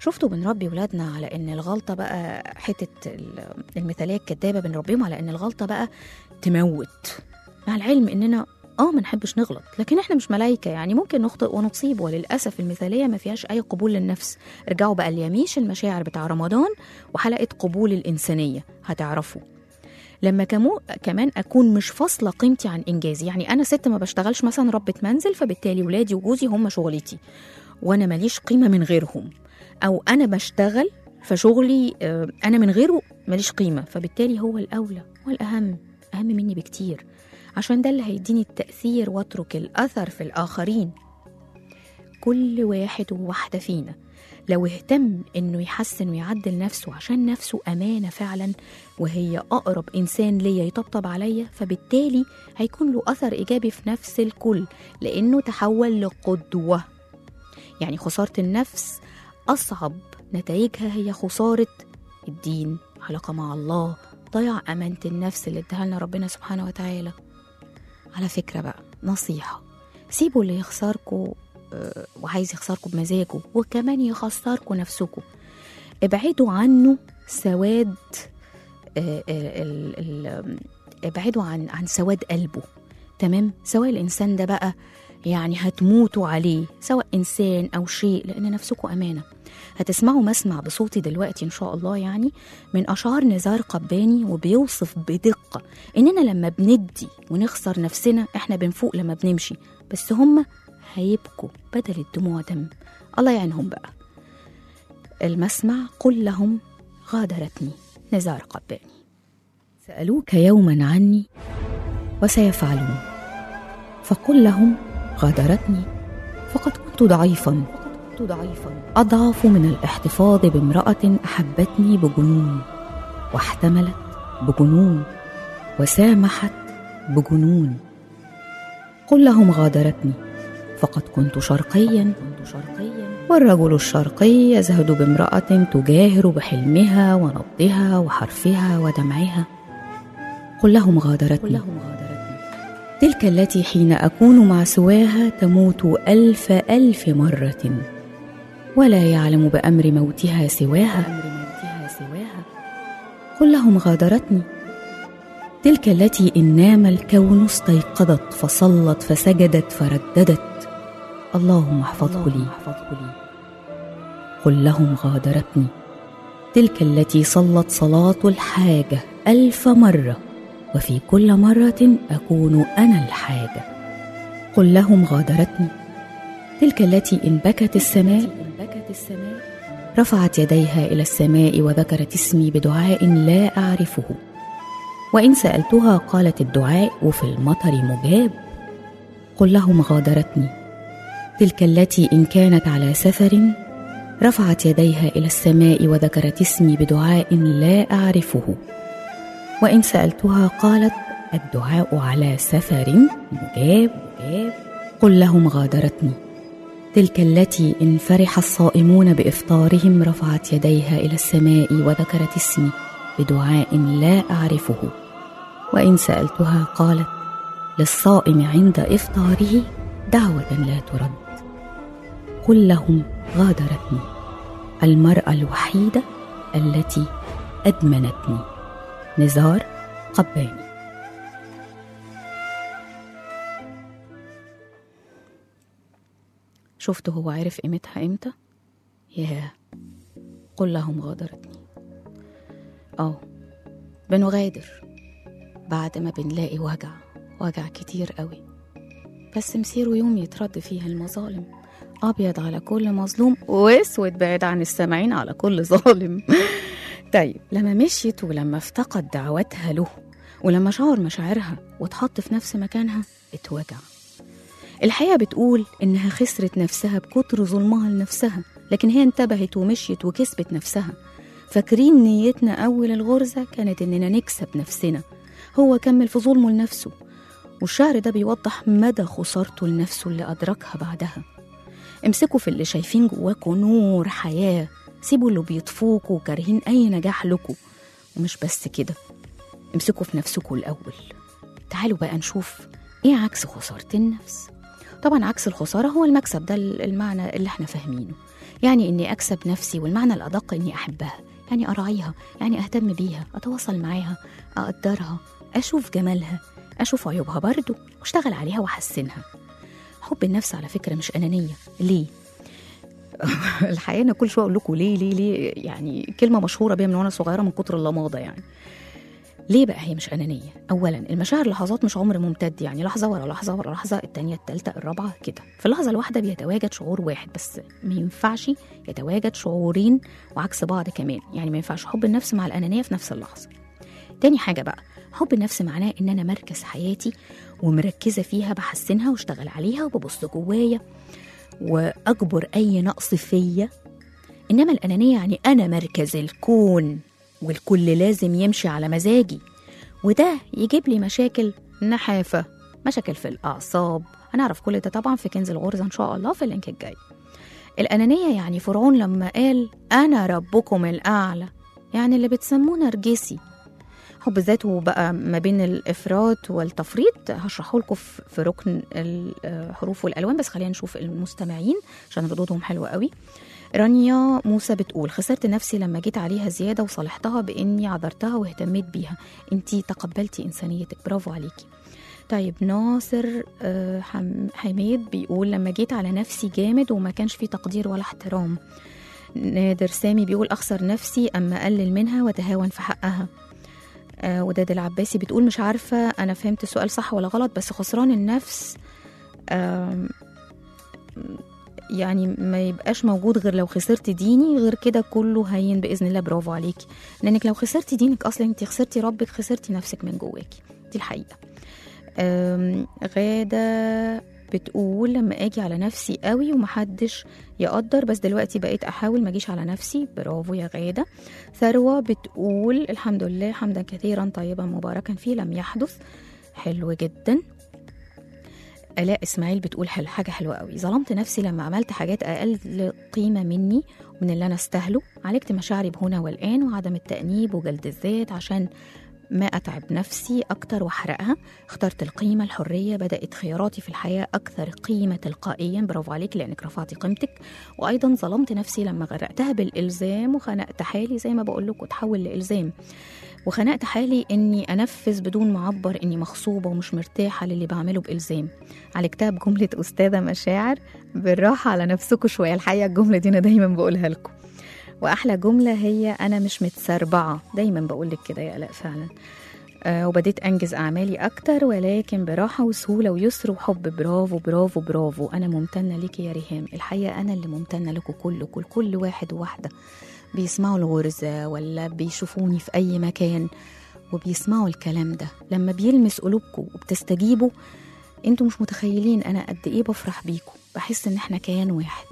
شفتوا بنربي ولادنا على ان الغلطه بقى حته ال- المثاليه الكدابه بنربيهم على ان الغلطه بقى تموت مع العلم اننا اه ما نحبش نغلط لكن احنا مش ملايكه يعني ممكن نخطئ ونصيب وللاسف المثاليه ما فيهاش اي قبول للنفس ارجعوا بقى ليميش المشاعر بتاع رمضان وحلقه قبول الانسانيه هتعرفوا لما كمو كمان اكون مش فاصله قيمتي عن انجازي يعني انا ست ما بشتغلش مثلا ربة منزل فبالتالي ولادي وجوزي هم شغلتي وانا ماليش قيمه من غيرهم او انا بشتغل فشغلي آه، انا من غيره ماليش قيمه فبالتالي هو الاولى والاهم اهم مني بكتير عشان ده اللي هيديني التاثير واترك الاثر في الاخرين كل واحد وواحده فينا لو اهتم انه يحسن ويعدل نفسه عشان نفسه امانه فعلا وهي اقرب انسان ليا يطبطب عليا فبالتالي هيكون له اثر ايجابي في نفس الكل لانه تحول لقدوه يعني خساره النفس اصعب نتائجها هي خساره الدين علاقه مع الله ضيع امانه النفس اللي اداها لنا ربنا سبحانه وتعالى على فكره بقى نصيحه سيبوا اللي يخسركوا آه، وعايز يخسركوا بمزاجه وكمان يخسركوا نفسكوا ابعدوا عنه سواد آه، آه، ال- ال- ابعدوا عن عن سواد قلبه تمام سواء الانسان ده بقى يعني هتموتوا عليه سواء انسان او شيء لان نفسكم امانه هتسمعوا مسمع بصوتي دلوقتي ان شاء الله يعني من اشعار نزار قباني وبيوصف بدقه اننا لما بندي ونخسر نفسنا احنا بنفوق لما بنمشي بس هم هيبكوا بدل الدموع دم الله يعينهم بقى المسمع قل لهم غادرتني نزار قباني سألوك يوما عني وسيفعلون فقل لهم غادرتني فقد كنت ضعيفا كنت ضعيفا أضعف من الاحتفاظ بامرأة أحبتني بجنون واحتملت بجنون وسامحت بجنون قل لهم غادرتني فقد كنت شرقيا كنت شرقيا والرجل الشرقي يزهد بامرأة تجاهر بحلمها ونبضها وحرفها ودمعها قل لهم غادرتني تلك التي حين أكون مع سواها تموت ألف ألف مرة ولا يعلم بأمر موتها سواها قل لهم غادرتني تلك التي إن نام الكون استيقظت فصلت فسجدت فرددت اللهم احفظه لي قل لهم غادرتني تلك التي صلت صلاة الحاجة ألف مرة وفي كل مرة أكون أنا الحاجة قل لهم غادرتني تلك التي إن بكت السماء رفعت يديها إلى السماء وذكرت اسمي بدعاء لا أعرفه وإن سألتها قالت الدعاء وفي المطر مجاب قل لهم غادرتني تلك التي إن كانت على سفر رفعت يديها إلى السماء وذكرت اسمي بدعاء لا أعرفه وإن سألتها قالت الدعاء على سفر مجاب مجاب قل لهم غادرتني تلك التي إن فرح الصائمون بإفطارهم رفعت يديها إلى السماء وذكرت اسمي بدعاء لا أعرفه وإن سألتها قالت للصائم عند إفطاره دعوة لا ترد قل لهم غادرتني المرأة الوحيدة التي أدمنتني نزار قباني شفتوا هو عرف قيمتها امتى؟ ياه قل لهم غادرتني اه بنغادر بعد ما بنلاقي وجع وجع كتير قوي بس مسيره يوم يترد فيه المظالم أبيض على كل مظلوم وأسود بعيد عن السامعين على كل ظالم طيب لما مشيت ولما افتقد دعوتها له ولما شعر مشاعرها واتحط في نفس مكانها اتوجع الحقيقة بتقول إنها خسرت نفسها بكتر ظلمها لنفسها لكن هي انتبهت ومشيت وكسبت نفسها فاكرين نيتنا أول الغرزة كانت إننا نكسب نفسنا هو كمل في ظلمه لنفسه والشعر ده بيوضح مدى خسارته لنفسه اللي أدركها بعدها امسكوا في اللي شايفين جواكوا نور حياة سيبوا اللي بيطفوكوا وكارهين أي نجاح لكوا ومش بس كده امسكوا في نفسكوا الأول تعالوا بقى نشوف ايه عكس خسارة النفس طبعا عكس الخسارة هو المكسب ده المعنى اللي احنا فاهمينه يعني إني أكسب نفسي والمعنى الأدق إني أحبها يعني أراعيها يعني أهتم بيها أتواصل معاها أقدرها أشوف جمالها أشوف عيوبها برضو واشتغل عليها وأحسنها حب النفس على فكرة مش أنانية ليه؟ الحقيقة أنا كل شوية أقول لكم ليه ليه ليه يعني كلمة مشهورة بيها من وأنا صغيرة من كتر اللماضة يعني ليه بقى هي مش أنانية؟ أولا المشاعر لحظات مش عمر ممتد يعني لحظة ورا لحظة ورا لحظة التانية التالتة الرابعة كده في اللحظة الواحدة بيتواجد شعور واحد بس ما ينفعش يتواجد شعورين وعكس بعض كمان يعني ما ينفعش حب النفس مع الأنانية في نفس اللحظة تاني حاجة بقى حب النفس معناه إن أنا مركز حياتي ومركزة فيها بحسنها واشتغل عليها وببص جوايا وأجبر أي نقص فيا إنما الأنانية يعني أنا مركز الكون والكل لازم يمشي على مزاجي وده يجيب لي مشاكل نحافة مشاكل في الأعصاب هنعرف كل ده طبعا في كنز الغرزة إن شاء الله في اللينك الجاي الأنانية يعني فرعون لما قال أنا ربكم الأعلى يعني اللي بتسموه نرجسي حب الذات وبقى ما بين الافراط والتفريط هشرحه لكم في في ركن الحروف والالوان بس خلينا نشوف المستمعين عشان ردودهم حلوه قوي رانيا موسى بتقول خسرت نفسي لما جيت عليها زياده وصالحتها باني عذرتها واهتميت بيها انتي تقبلتي انسانيتك برافو عليكي طيب ناصر آه، حم- حميد بيقول لما جيت على نفسي جامد وما كانش في تقدير ولا احترام نادر سامي بيقول اخسر نفسي اما اقلل منها وتهاون في حقها آه، وداد العباسي بتقول مش عارفة أنا فهمت السؤال صح ولا غلط بس خسران النفس آم، يعني ما يبقاش موجود غير لو خسرت ديني غير كده كله هين بإذن الله برافو عليكي لأنك لو خسرتي دينك أصلا أنت خسرتي ربك خسرتي نفسك من جواكي دي الحقيقة آم، غادة بتقول لما اجي على نفسي قوي ومحدش يقدر بس دلوقتي بقيت احاول ما اجيش على نفسي برافو يا غاده ثروة بتقول الحمد لله حمدا كثيرا طيبا مباركا فيه لم يحدث حلو جدا آلاء إسماعيل بتقول حل حاجة حلوة قوي ظلمت نفسي لما عملت حاجات أقل قيمة مني ومن اللي أنا استاهله عالجت مشاعري بهنا والآن وعدم التأنيب وجلد الذات عشان ما أتعب نفسي أكتر وأحرقها اخترت القيمة الحرية بدأت خياراتي في الحياة أكثر قيمة تلقائيا برافو عليك لأنك رفعتي قيمتك وأيضا ظلمت نفسي لما غرقتها بالإلزام وخنقت حالي زي ما بقول لك وتحول لإلزام وخنقت حالي اني انفذ بدون ما اعبر اني مغصوبه ومش مرتاحه للي بعمله بالزام عالجتها بجمله استاذه مشاعر بالراحه على نفسكم شويه الحقيقه الجمله دي انا دايما بقولها لكم واحلى جمله هي انا مش متسربعه دايما بقول لك كده يا الاء فعلا آه وبديت انجز اعمالي اكتر ولكن براحه وسهوله ويسر وحب برافو برافو برافو انا ممتنه ليكي يا ريهام الحقيقه انا اللي ممتنه لكم كلكم كل واحد وواحده بيسمعوا الغرزة ولا بيشوفوني في أي مكان وبيسمعوا الكلام ده لما بيلمس قلوبكم وبتستجيبوا انتوا مش متخيلين أنا قد إيه بفرح بيكم بحس إن إحنا كيان واحد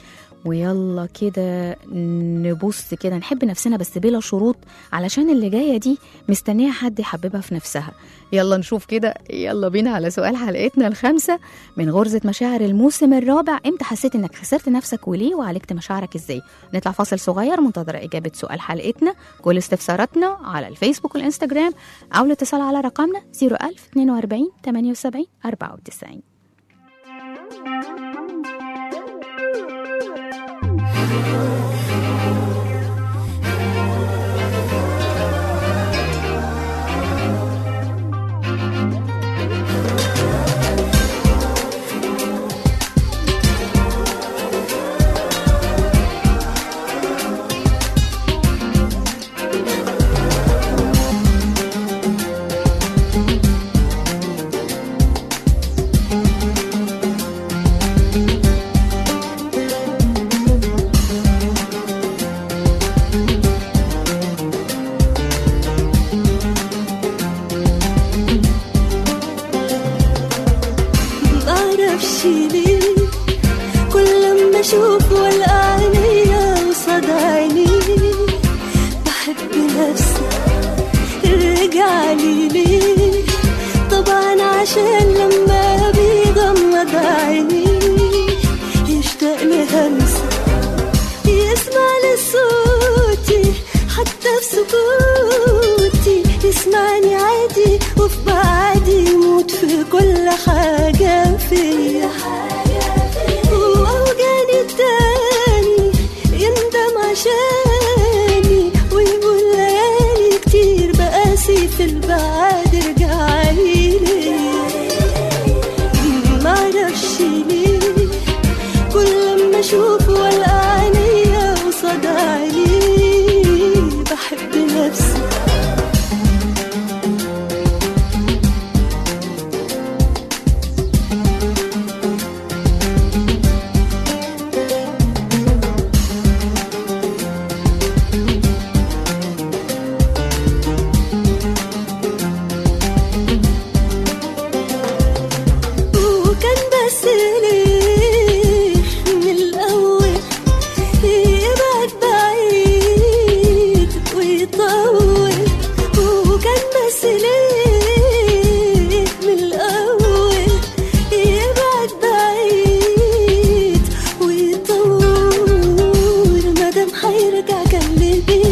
ويلا كده نبص كده نحب نفسنا بس بلا شروط علشان اللي جاية دي مستنية حد يحببها في نفسها يلا نشوف كده يلا بينا على سؤال حلقتنا الخامسة من غرزة مشاعر الموسم الرابع امتى حسيت انك خسرت نفسك وليه وعالجت مشاعرك ازاي نطلع فاصل صغير منتظرة إجابة سؤال حلقتنا كل استفساراتنا على الفيسبوك والإنستجرام أو الاتصال على رقمنا 01000 42 78 94 Thank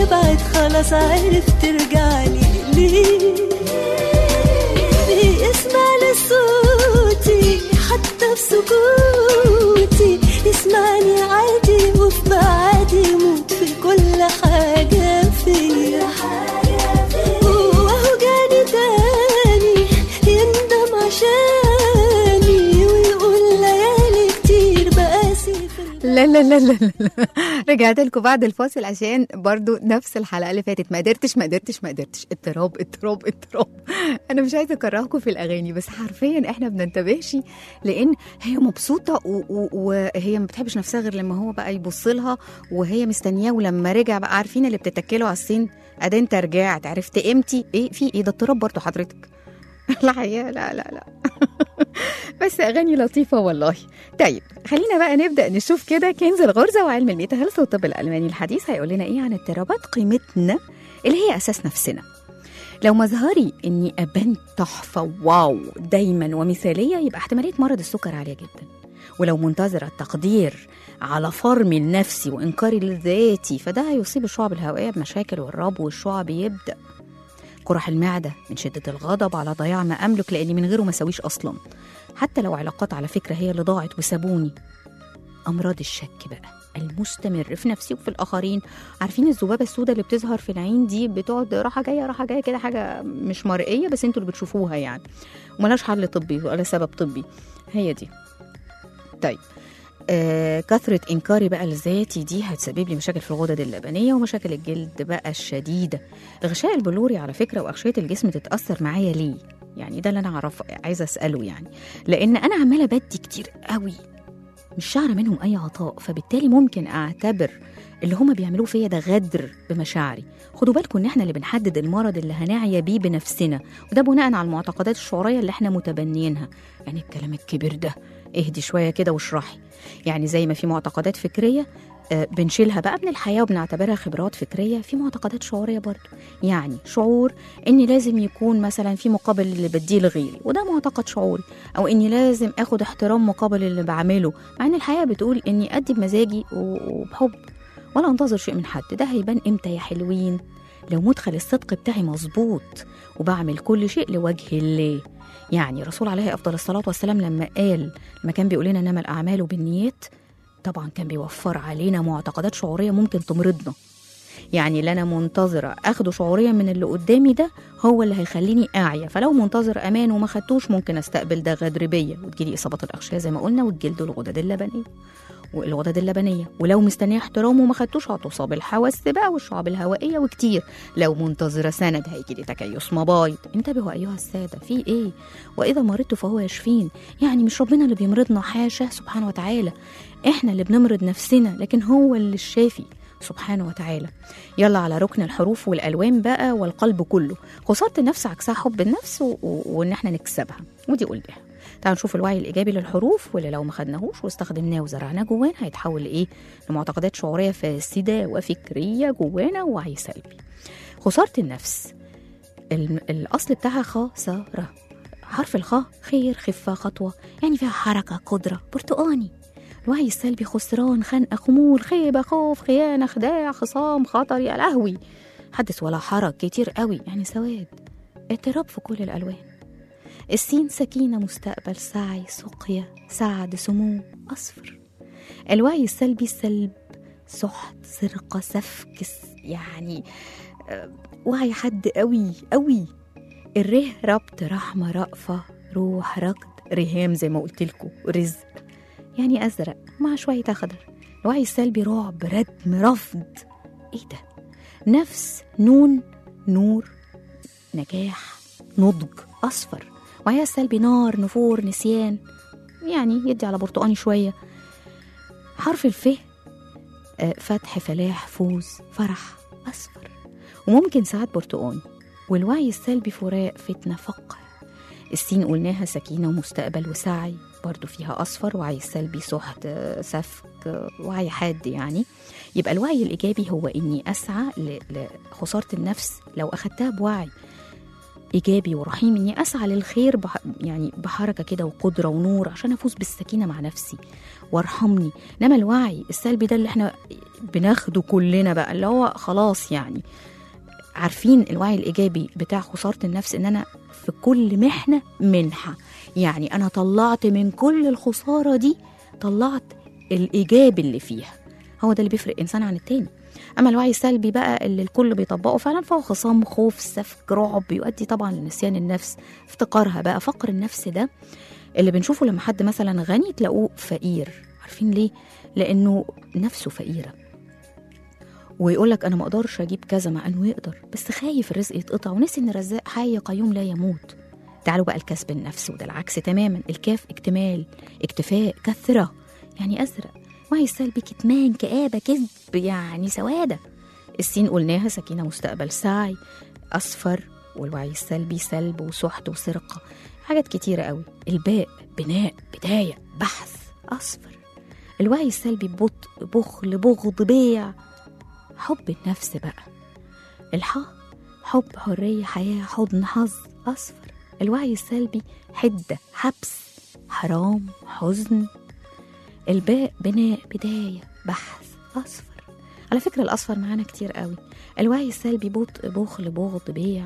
تبعد خلاص عرفت ترجعلي ليه ليه اسمع لصوتي حتى في سكوتي اسمعني عادي وفي بعادي موت في كل حاجة فيا وهو جاني تاني يندم عشاني ويقول ليالي كتير بقاسي في لا لا لا لا لا. رجعت لكم بعد الفاصل عشان برضو نفس الحلقه اللي فاتت ما قدرتش ما قدرتش ما قدرتش اضطراب اضطراب اضطراب انا مش عايزه اكرهكم في الاغاني بس حرفيا احنا بننتبهش لان هي مبسوطه و- و- وهي ما بتحبش نفسها غير لما هو بقى يبص لها وهي مستنياه ولما رجع بقى عارفين اللي بتتكلوا على السن ادي انت رجعت عرفت قيمتي ايه في ايه ده اضطراب برضو حضرتك الحقيقه لا لا لا بس اغاني لطيفه والله طيب خلينا بقى نبدا نشوف كده كنز الغرزه وعلم الميتا هيلث والطب الالماني الحديث هيقول لنا ايه عن اضطرابات قيمتنا اللي هي اساس نفسنا لو مظهري اني ابان تحفه واو دايما ومثاليه يبقى احتماليه مرض السكر عاليه جدا ولو منتظره التقدير على فرمي لنفسي وانكاري لذاتي فده هيصيب الشعب الهوائيه بمشاكل والربو والشعب يبدا قرح المعده من شده الغضب على ضياع ما املك لاني من غيره ما سويش اصلا حتى لو علاقات على فكره هي اللي ضاعت وسابوني امراض الشك بقى المستمر في نفسي وفي الاخرين عارفين الذبابه السوداء اللي بتظهر في العين دي بتقعد راحه جايه راحه جايه كده حاجه مش مرئيه بس انتوا اللي بتشوفوها يعني وملهاش حل طبي ولا سبب طبي هي دي طيب آه كثرة إنكاري بقى لذاتي دي هتسبب لي مشاكل في الغدد اللبنية ومشاكل الجلد بقى الشديدة الغشاء البلوري على فكرة وأغشية الجسم تتأثر معايا ليه؟ يعني ده اللي أنا أعرف عايزة أسأله يعني لأن أنا عمالة بدي كتير قوي مش شعر منهم أي عطاء فبالتالي ممكن أعتبر اللي هما بيعملوه فيا ده غدر بمشاعري خدوا بالكم ان احنا اللي بنحدد المرض اللي هنعيا بيه بنفسنا وده بناء على المعتقدات الشعوريه اللي احنا متبنيينها يعني الكلام الكبير ده اهدي شويه كده واشرحي يعني زي ما في معتقدات فكريه آه، بنشيلها بقى من الحياه وبنعتبرها خبرات فكريه في معتقدات شعوريه برضو يعني شعور اني لازم يكون مثلا في مقابل اللي بديه لغيري وده معتقد شعوري او اني لازم اخد احترام مقابل اللي بعمله مع ان الحياه بتقول اني ادي بمزاجي و- وبحب ولا انتظر شيء من حد ده هيبان امتى يا حلوين لو مدخل الصدق بتاعي مظبوط وبعمل كل شيء لوجه الله يعني الرسول عليه افضل الصلاه والسلام لما قال لما كان بيقول لنا انما الاعمال بالنيات طبعا كان بيوفر علينا معتقدات شعوريه ممكن تمرضنا يعني اللي انا منتظره اخده شعوريا من اللي قدامي ده هو اللي هيخليني اعيا فلو منتظر امان وما خدتوش ممكن استقبل ده غدر بيا وتجيلي اصابات الاغشيه زي ما قلنا والجلد والغدد اللبنيه والغدد اللبنيه ولو مستنيه احترام وما خدتوش هتصاب الحواس بقى والشعب الهوائيه وكتير لو منتظره سند هيجيلي تكيس مبايض انتبهوا ايها الساده في ايه واذا مرضت فهو يشفين يعني مش ربنا اللي بيمرضنا حاشا سبحانه وتعالى احنا اللي بنمرض نفسنا لكن هو اللي الشافي سبحانه وتعالى يلا على ركن الحروف والالوان بقى والقلب كله خساره النفس عكسها حب النفس و... و... وان احنا نكسبها ودي قلناها تعالوا نشوف الوعي الايجابي للحروف واللي لو ما خدناهوش واستخدمناه وزرعناه جوانا هيتحول لايه لمعتقدات شعوريه فاسده وفكريه جوانا ووعي سلبي خساره النفس ال- الاصل بتاعها خساره حرف الخاء خير خفه خطوه يعني فيها حركه قدره برتقاني الوعي السلبي خسران خنقه خمول خيبه خوف خيانه خداع خصام خطر يا لهوي حدث ولا حرج كتير قوي يعني سواد اضطراب في كل الالوان السين سكينة مستقبل سعي سقيا سعد سمو أصفر الوعي السلبي سلب سحت سرقة سفك س- يعني آه، وعي حد قوي قوي الره ربط رحمة رأفة روح ركض رهام زي ما قلت لكم رزق يعني أزرق مع شوية أخضر الوعي السلبي رعب ردم رفض إيه ده نفس نون نور نجاح نضج أصفر وعيها السلبي نار نفور نسيان يعني يدي على برتقاني شوية حرف الف آه، فتح فلاح فوز فرح أصفر وممكن ساعات برتقاني والوعي السلبي فراق فتنة فقر السين قلناها سكينة ومستقبل وسعي برضو فيها أصفر وعي السلبي سحت آه، سفك آه، وعي حاد يعني يبقى الوعي الإيجابي هو إني أسعى ل- لخسارة النفس لو أخدتها بوعي ايجابي ورحيم اني اسعى للخير بح يعني بحركه كده وقدره ونور عشان افوز بالسكينه مع نفسي وارحمني انما الوعي السلبي ده اللي احنا بناخده كلنا بقى اللي هو خلاص يعني عارفين الوعي الايجابي بتاع خساره النفس ان انا في كل محنه منحه يعني انا طلعت من كل الخساره دي طلعت الايجابي اللي فيها هو ده اللي بيفرق انسان عن التاني اما الوعي السلبي بقى اللي الكل بيطبقه فعلا فهو خصام خوف سفك رعب بيؤدي طبعا لنسيان النفس افتقارها بقى فقر النفس ده اللي بنشوفه لما حد مثلا غني تلاقوه فقير عارفين ليه لانه نفسه فقيره ويقول لك انا ما اقدرش اجيب كذا مع انه يقدر بس خايف الرزق يتقطع ونسي ان الرزاق حي قيوم لا يموت تعالوا بقى الكسب النفس وده العكس تماما الكاف اكتمال اكتفاء كثره يعني ازرق وعي السلبي كتمان كآبة كذب يعني سوادة السين قلناها سكينة مستقبل سعي أصفر والوعي السلبي سلب وسحت وسرقة حاجات كتيرة قوي الباء بناء بداية بحث أصفر الوعي السلبي بطء بخل بغض بيع حب النفس بقى الحا حب حرية حياة حضن حظ أصفر الوعي السلبي حدة حبس حرام حزن الباء بناء بداية بحث أصفر على فكرة الأصفر معانا كتير قوي الوعي السلبي بطء بخل بغض بيع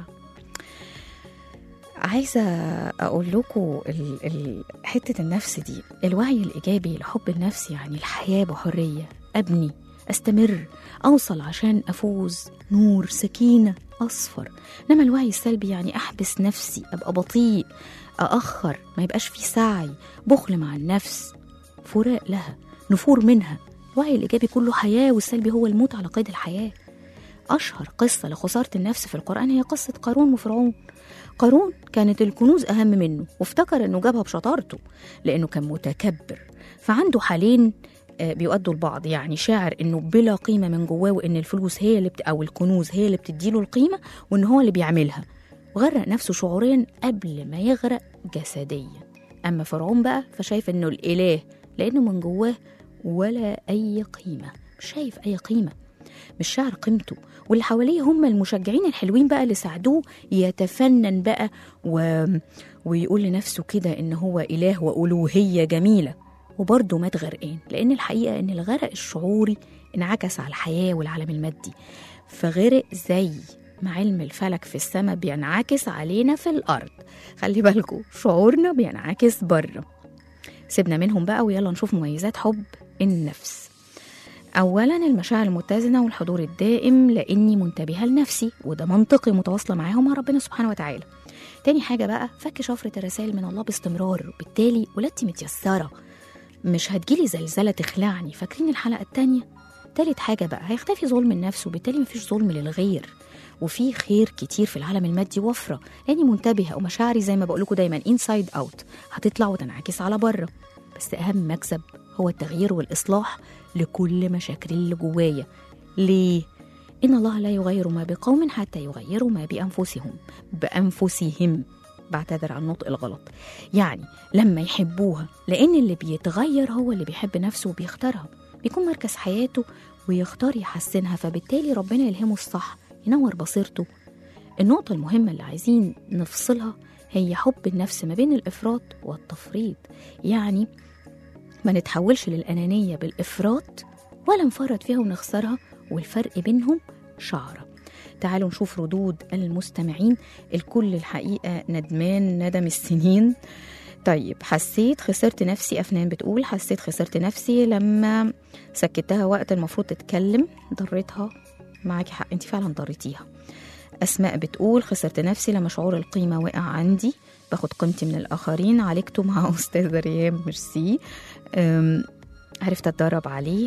عايزة أقول لكم ال- ال- حتة النفس دي الوعي الإيجابي لحب النفس يعني الحياة بحرية أبني أستمر أوصل عشان أفوز نور سكينة أصفر إنما الوعي السلبي يعني أحبس نفسي أبقى بطيء أأخر ما يبقاش في سعي بخل مع النفس فراق لها نفور منها الوعي الإيجابي كله حياة والسلبي هو الموت على قيد الحياة أشهر قصة لخسارة النفس في القرآن هي قصة قارون وفرعون قارون كانت الكنوز أهم منه وافتكر أنه جابها بشطارته لأنه كان متكبر فعنده حالين آه، بيؤدوا لبعض يعني شاعر انه بلا قيمه من جواه وان الفلوس هي اللي بت... او الكنوز هي اللي بتديله القيمه وان هو اللي بيعملها وغرق نفسه شعوريا قبل ما يغرق جسديا اما فرعون بقى فشايف انه الاله لانه من جواه ولا اي قيمه مش شايف اي قيمه مش شاعر قيمته واللي حواليه هم المشجعين الحلوين بقى اللي ساعدوه يتفنن بقى و... ويقول لنفسه كده ان هو اله والوهيه جميله وبرضه مات غرقان لان الحقيقه ان الغرق الشعوري انعكس على الحياه والعالم المادي فغرق زي ما علم الفلك في السماء بينعكس علينا في الارض خلي بالكم شعورنا بينعكس بره سيبنا منهم بقى ويلا نشوف مميزات حب النفس اولا المشاعر المتزنه والحضور الدائم لاني منتبهه لنفسي وده منطقي متواصله معاهم مع ربنا سبحانه وتعالى تاني حاجه بقى فك شفره الرسائل من الله باستمرار بالتالي ولادتي متيسره مش هتجيلي زلزلة تخلعني فاكرين الحلقة التانية؟ تالت حاجة بقى هيختفي ظلم النفس وبالتالي مفيش ظلم للغير وفي خير كتير في العالم المادي وفرة لأني منتبهة ومشاعري زي ما بقولكوا دايما انسايد اوت هتطلع وتنعكس على بره بس أهم مكسب هو التغيير والإصلاح لكل مشاكل اللي جوايا ليه؟ إن الله لا يغير ما بقوم حتى يغيروا ما بأنفسهم بأنفسهم بعتذر عن النطق الغلط يعني لما يحبوها لأن اللي بيتغير هو اللي بيحب نفسه وبيختارها بيكون مركز حياته ويختار يحسنها فبالتالي ربنا يلهمه الصح ينور بصيرته النقطة المهمة اللي عايزين نفصلها هي حب النفس ما بين الإفراط والتفريط يعني ما نتحولش للأنانية بالإفراط ولا نفرط فيها ونخسرها والفرق بينهم شعرة تعالوا نشوف ردود المستمعين الكل الحقيقة ندمان ندم السنين طيب حسيت خسرت نفسي أفنان بتقول حسيت خسرت نفسي لما سكتها وقت المفروض تتكلم ضريتها معاكي حق انت فعلا ضريتيها أسماء بتقول خسرت نفسي لما شعور القيمة وقع عندي باخد قيمتي من الآخرين عالجته مع أستاذة ريام ميرسي أم، عرفت أتدرب عليه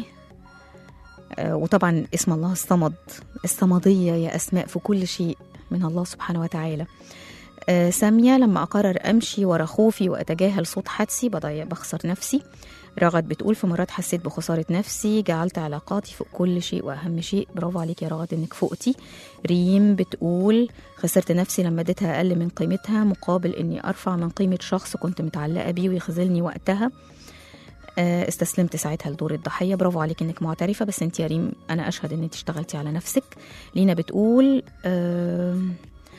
أه، وطبعا اسم الله الصمد الصمدية يا أسماء في كل شيء من الله سبحانه وتعالى آه، سامية لما أقرر أمشي ورا خوفي وأتجاهل صوت حدسي بضيع بخسر نفسي رغد بتقول في مرات حسيت بخسارة نفسي جعلت علاقاتي فوق كل شيء وأهم شيء برافو عليك يا رغد إنك فوقتي ريم بتقول خسرت نفسي لما اديتها أقل من قيمتها مقابل إني أرفع من قيمة شخص كنت متعلقة بيه ويخذلني وقتها آه، استسلمت ساعتها لدور الضحية برافو عليك انك معترفة بس انت يا ريم انا اشهد ان انت اشتغلتي على نفسك لينا بتقول آه،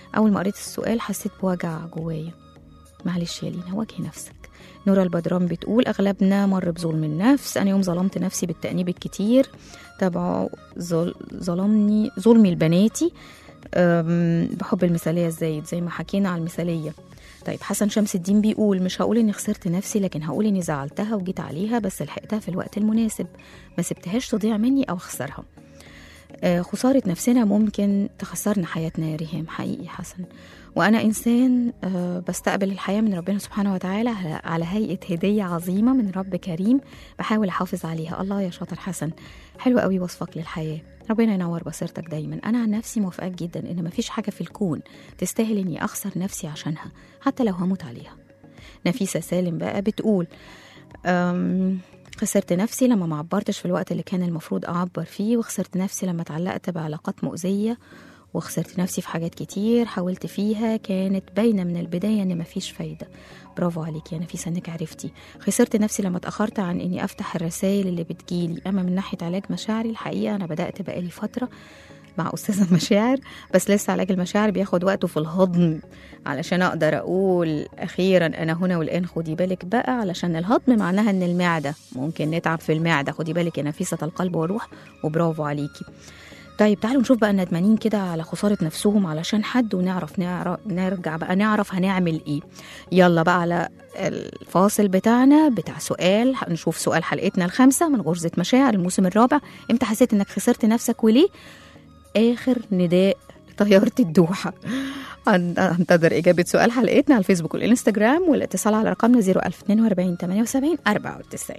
أول ما قريت السؤال حسيت بوجع جوايا معلش يا لينا واجهي نفسك نورا البدران بتقول أغلبنا مر بظلم النفس أنا يوم ظلمت نفسي بالتأنيب الكتير تبعه ظل- ظلمني ظلمي لبناتي أم، بحب المثالية الزايد زي ما حكينا على المثالية طيب حسن شمس الدين بيقول مش هقول اني خسرت نفسي لكن هقول اني زعلتها وجيت عليها بس لحقتها في الوقت المناسب ما سبتهاش تضيع مني او اخسرها آه، خسارة نفسنا ممكن تخسرنا حياتنا يا ريهام حقيقي حسن وأنا إنسان آه، بستقبل الحياة من ربنا سبحانه وتعالى على- على هيئة هدية عظيمة من رب كريم بحاول أحافظ عليها الله يا شاطر حسن حلو قوي وصفك للحياة ربنا ينور بصيرتك دايما أنا عن نفسي موافقاك جدا إن مفيش حاجة في الكون تستاهل إني أخسر نفسي عشانها حتى لو هموت عليها نفيسة سالم بقى بتقول أم خسرت نفسي لما ما عبرتش في الوقت اللي كان المفروض أعبر فيه وخسرت نفسي لما اتعلقت بعلاقات مؤذية وخسرت نفسي في حاجات كتير حاولت فيها كانت باينة من البداية إن مفيش فايدة برافو عليك يا نفيسة إنك عرفتي خسرت نفسي لما اتأخرت عن إني أفتح الرسائل اللي بتجيلي أما من ناحية علاج مشاعري الحقيقة أنا بدأت بقالي فترة مع أستاذة مشاعر بس لسه علاج المشاعر بياخد وقته في الهضم علشان أقدر أقول أخيرا أنا هنا والآن خدي بالك بقى علشان الهضم معناها إن المعدة ممكن نتعب في المعدة خدي بالك يا نفيسة القلب والروح وبرافو عليكي طيب تعالوا نشوف بقى الندمانين كده على خسارة نفسهم علشان حد ونعرف نعرف نرجع بقى نعرف هنعمل ايه يلا بقى على الفاصل بتاعنا بتاع سؤال نشوف سؤال حلقتنا الخامسة من غرزة مشاعر الموسم الرابع امتى حسيت انك خسرت نفسك وليه آخر نداء لطيارة الدوحة هن- هنتظر إجابة سؤال حلقتنا على الفيسبوك والإنستجرام والاتصال على رقمنا 01042 78 94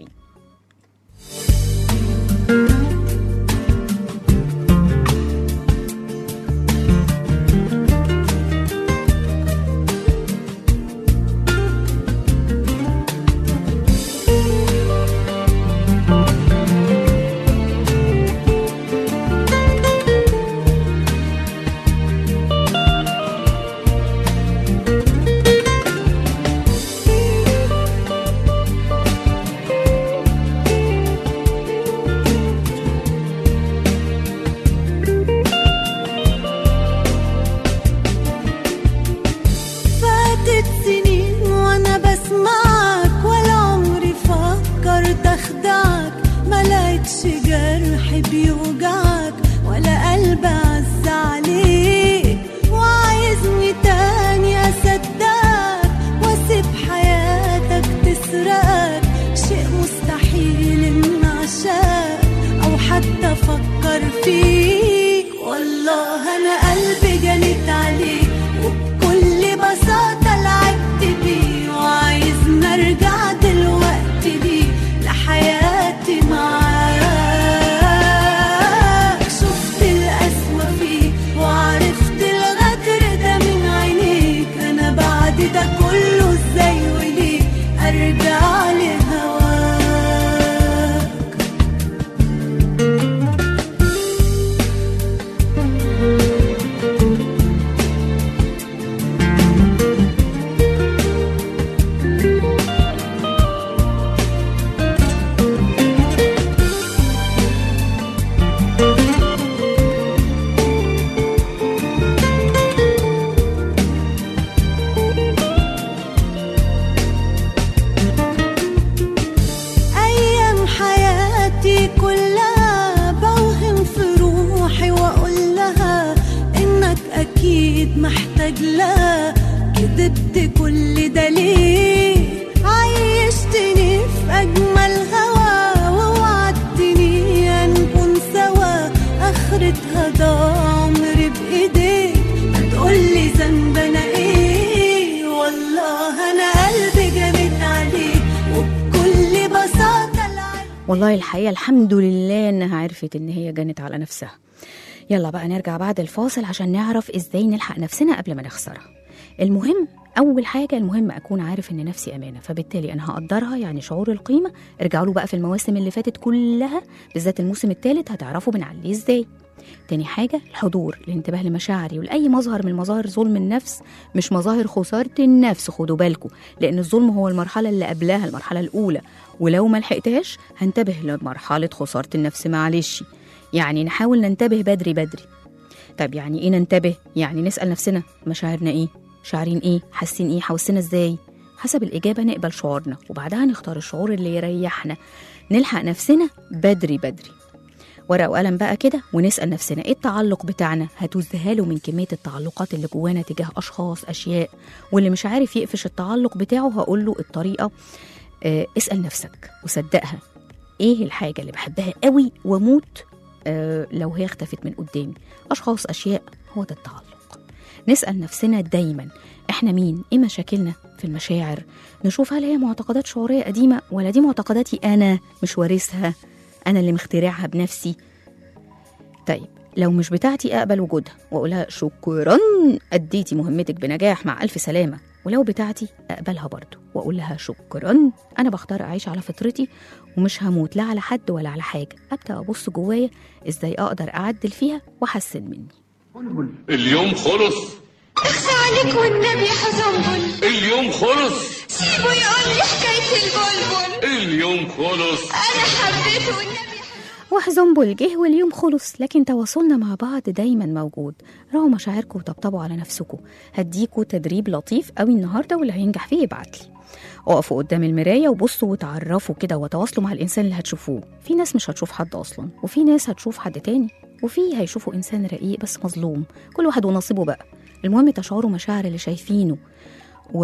فاتت سنين وانا بسمعك ولا عمري فكرت اخدعك ما لقيتش جرح بيوجعك ولا قلب عز عليك وعايزني تاني اصدقك واسيب حياتك تسرقك شيء مستحيل ان اعشاك او حتى افكر فيك والله انا قلبي جنت عليك وبكل بساطة لعبت بيه وعايز نرجع دلوقتي بيه لحياتي معاك شفت القسوة فيك وعرفت الغدر ده من عينيك أنا بعد ده كله ازاي وليه أرجع لهواك أيام حياتي كلها بوهم في روحي وأقول لها إنك أكيد محتاج لها كدبت كل ده ليه عيشتني في أجمل هوا ووعدتني هنكون سوا آخرتها ضاع عمري بإيديك هتقولي ذنب أنا إيه والله أنا قلبي جابت عليك وبكل بساطة العب والله الحقيقة الحمد لله إنها عرفت إن هي جنت على نفسها يلا بقى نرجع بعد الفاصل عشان نعرف إزاي نلحق نفسنا قبل ما نخسرها المهم أول حاجة المهم أكون عارف إن نفسي أمانة فبالتالي أنا هقدرها يعني شعور القيمة ارجعوا له بقى في المواسم اللي فاتت كلها بالذات الموسم الثالث هتعرفوا بنعليه إزاي تاني حاجة الحضور الانتباه لمشاعري ولأي مظهر من مظاهر ظلم النفس مش مظاهر خسارة النفس خدوا بالكم لأن الظلم هو المرحلة اللي قبلها المرحلة الأولى ولو ما لحقتهاش هنتبه لمرحلة خسارة النفس معلش يعني نحاول ننتبه بدري بدري طب يعني ايه ننتبه يعني نسال نفسنا مشاعرنا ايه شاعرين ايه حاسين ايه حواسنا ازاي حسب الاجابه نقبل شعورنا وبعدها نختار الشعور اللي يريحنا نلحق نفسنا بدري بدري ورقه وقلم بقى كده ونسال نفسنا ايه التعلق بتاعنا هتذهلوا من كميه التعلقات اللي جوانا تجاه اشخاص اشياء واللي مش عارف يقفش التعلق بتاعه هقول له الطريقه آه اسال نفسك وصدقها ايه الحاجه اللي بحبها قوي واموت آه لو هي اختفت من قدامي اشخاص اشياء هو ده التعلق نسال نفسنا دايما احنا مين ايه مشاكلنا في المشاعر نشوف هل هي معتقدات شعوريه قديمه ولا دي معتقداتي انا مش وارثها انا اللي مخترعها بنفسي طيب لو مش بتاعتي اقبل وجودها واقولها شكرا اديتي مهمتك بنجاح مع الف سلامه ولو بتاعتي اقبلها برضه واقول لها شكرا انا بختار اعيش على فطرتي ومش هموت لا على حد ولا على حاجه ابدا ابص جوايا ازاي اقدر اعدل فيها واحسن مني اليوم خلص اخفى عليك والنبي يا حزنبل اليوم خلص سيبه يقول لي حكاية البلبل اليوم خلص أنا حبيته والنبي وحزنبل جه واليوم خلص لكن تواصلنا مع بعض دايما موجود راعوا مشاعركم وطبطبوا على نفسكم هديكوا تدريب لطيف قوي النهارده واللي هينجح فيه يبعت لي اقفوا قدام المرايه وبصوا وتعرفوا كده وتواصلوا مع الانسان اللي هتشوفوه في ناس مش هتشوف حد اصلا وفي ناس هتشوف حد تاني وفي هيشوفوا انسان رقيق بس مظلوم كل واحد ونصيبه بقى المهم تشعروا مشاعر اللي شايفينه و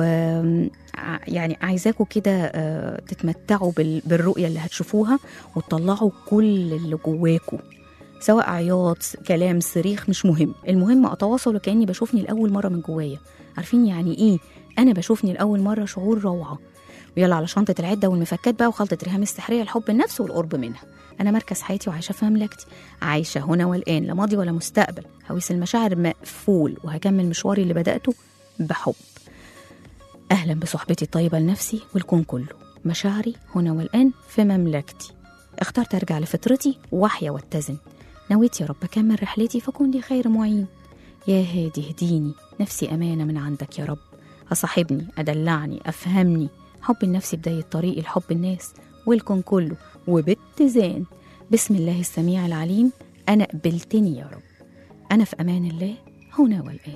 ع- يعني عايزاكم كده آه، تتمتعوا بال- بالرؤيه اللي هتشوفوها وتطلعوا كل اللي جواكوا سواء عياط س- كلام صريخ مش مهم المهم اتواصل وكاني بشوفني لاول مره من جوايا عارفين يعني ايه انا بشوفني لاول مره شعور روعه ويلا على شنطه العده والمفكات بقى وخلطه ريهام السحريه لحب النفس والقرب منها انا مركز حياتي وعايشه في مملكتي عايشه هنا والان لا ماضي ولا مستقبل هويس المشاعر مقفول وهكمل مشواري اللي بداته بحب اهلا بصحبتي الطيبه لنفسي والكون كله مشاعري هنا والان في مملكتي اخترت ارجع لفطرتي واحيا واتزن نويت يا رب اكمل رحلتي فكون لي خير معين يا هادي اهديني نفسي امانه من عندك يا رب اصاحبني ادلعني افهمني حب النفس بدايه طريقي لحب الناس والكون كله وباتزان بسم الله السميع العليم انا قبلتني يا رب انا في امان الله هنا والان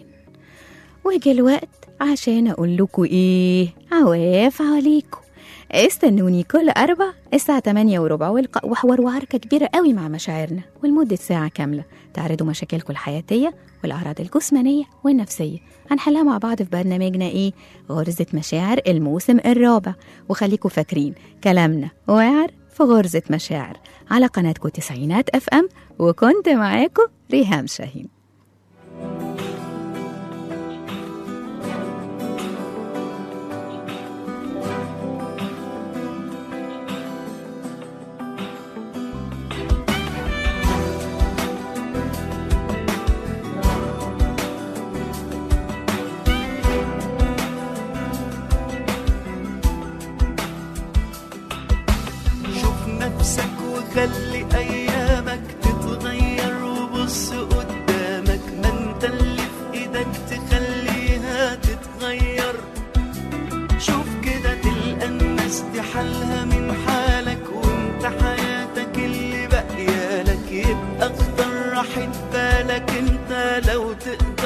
وجه الوقت عشان اقول لكم ايه عواف عليكم استنوني كل أربع الساعة 8 وربع والق- وحوار وعركة كبيرة قوي مع مشاعرنا ولمدة ساعة كاملة تعرضوا مشاكلكم الحياتية والأعراض الجسمانية والنفسية هنحلها مع بعض في برنامجنا إيه غرزة مشاعر الموسم الرابع وخليكم فاكرين كلامنا واعر في غرزة مشاعر على قناتكم تسعينات اف ام وكنت معاكم ريهام شاهين شوف نفسك وخلي ايامك تتغير وبص قدامك ما انت اللي في ايدك تخليها تتغير شوف كده تلقى الناس دي حالها من حالك وانت حياتك اللي باقيالك يبقى اختار راحة بالك انت لو تقدر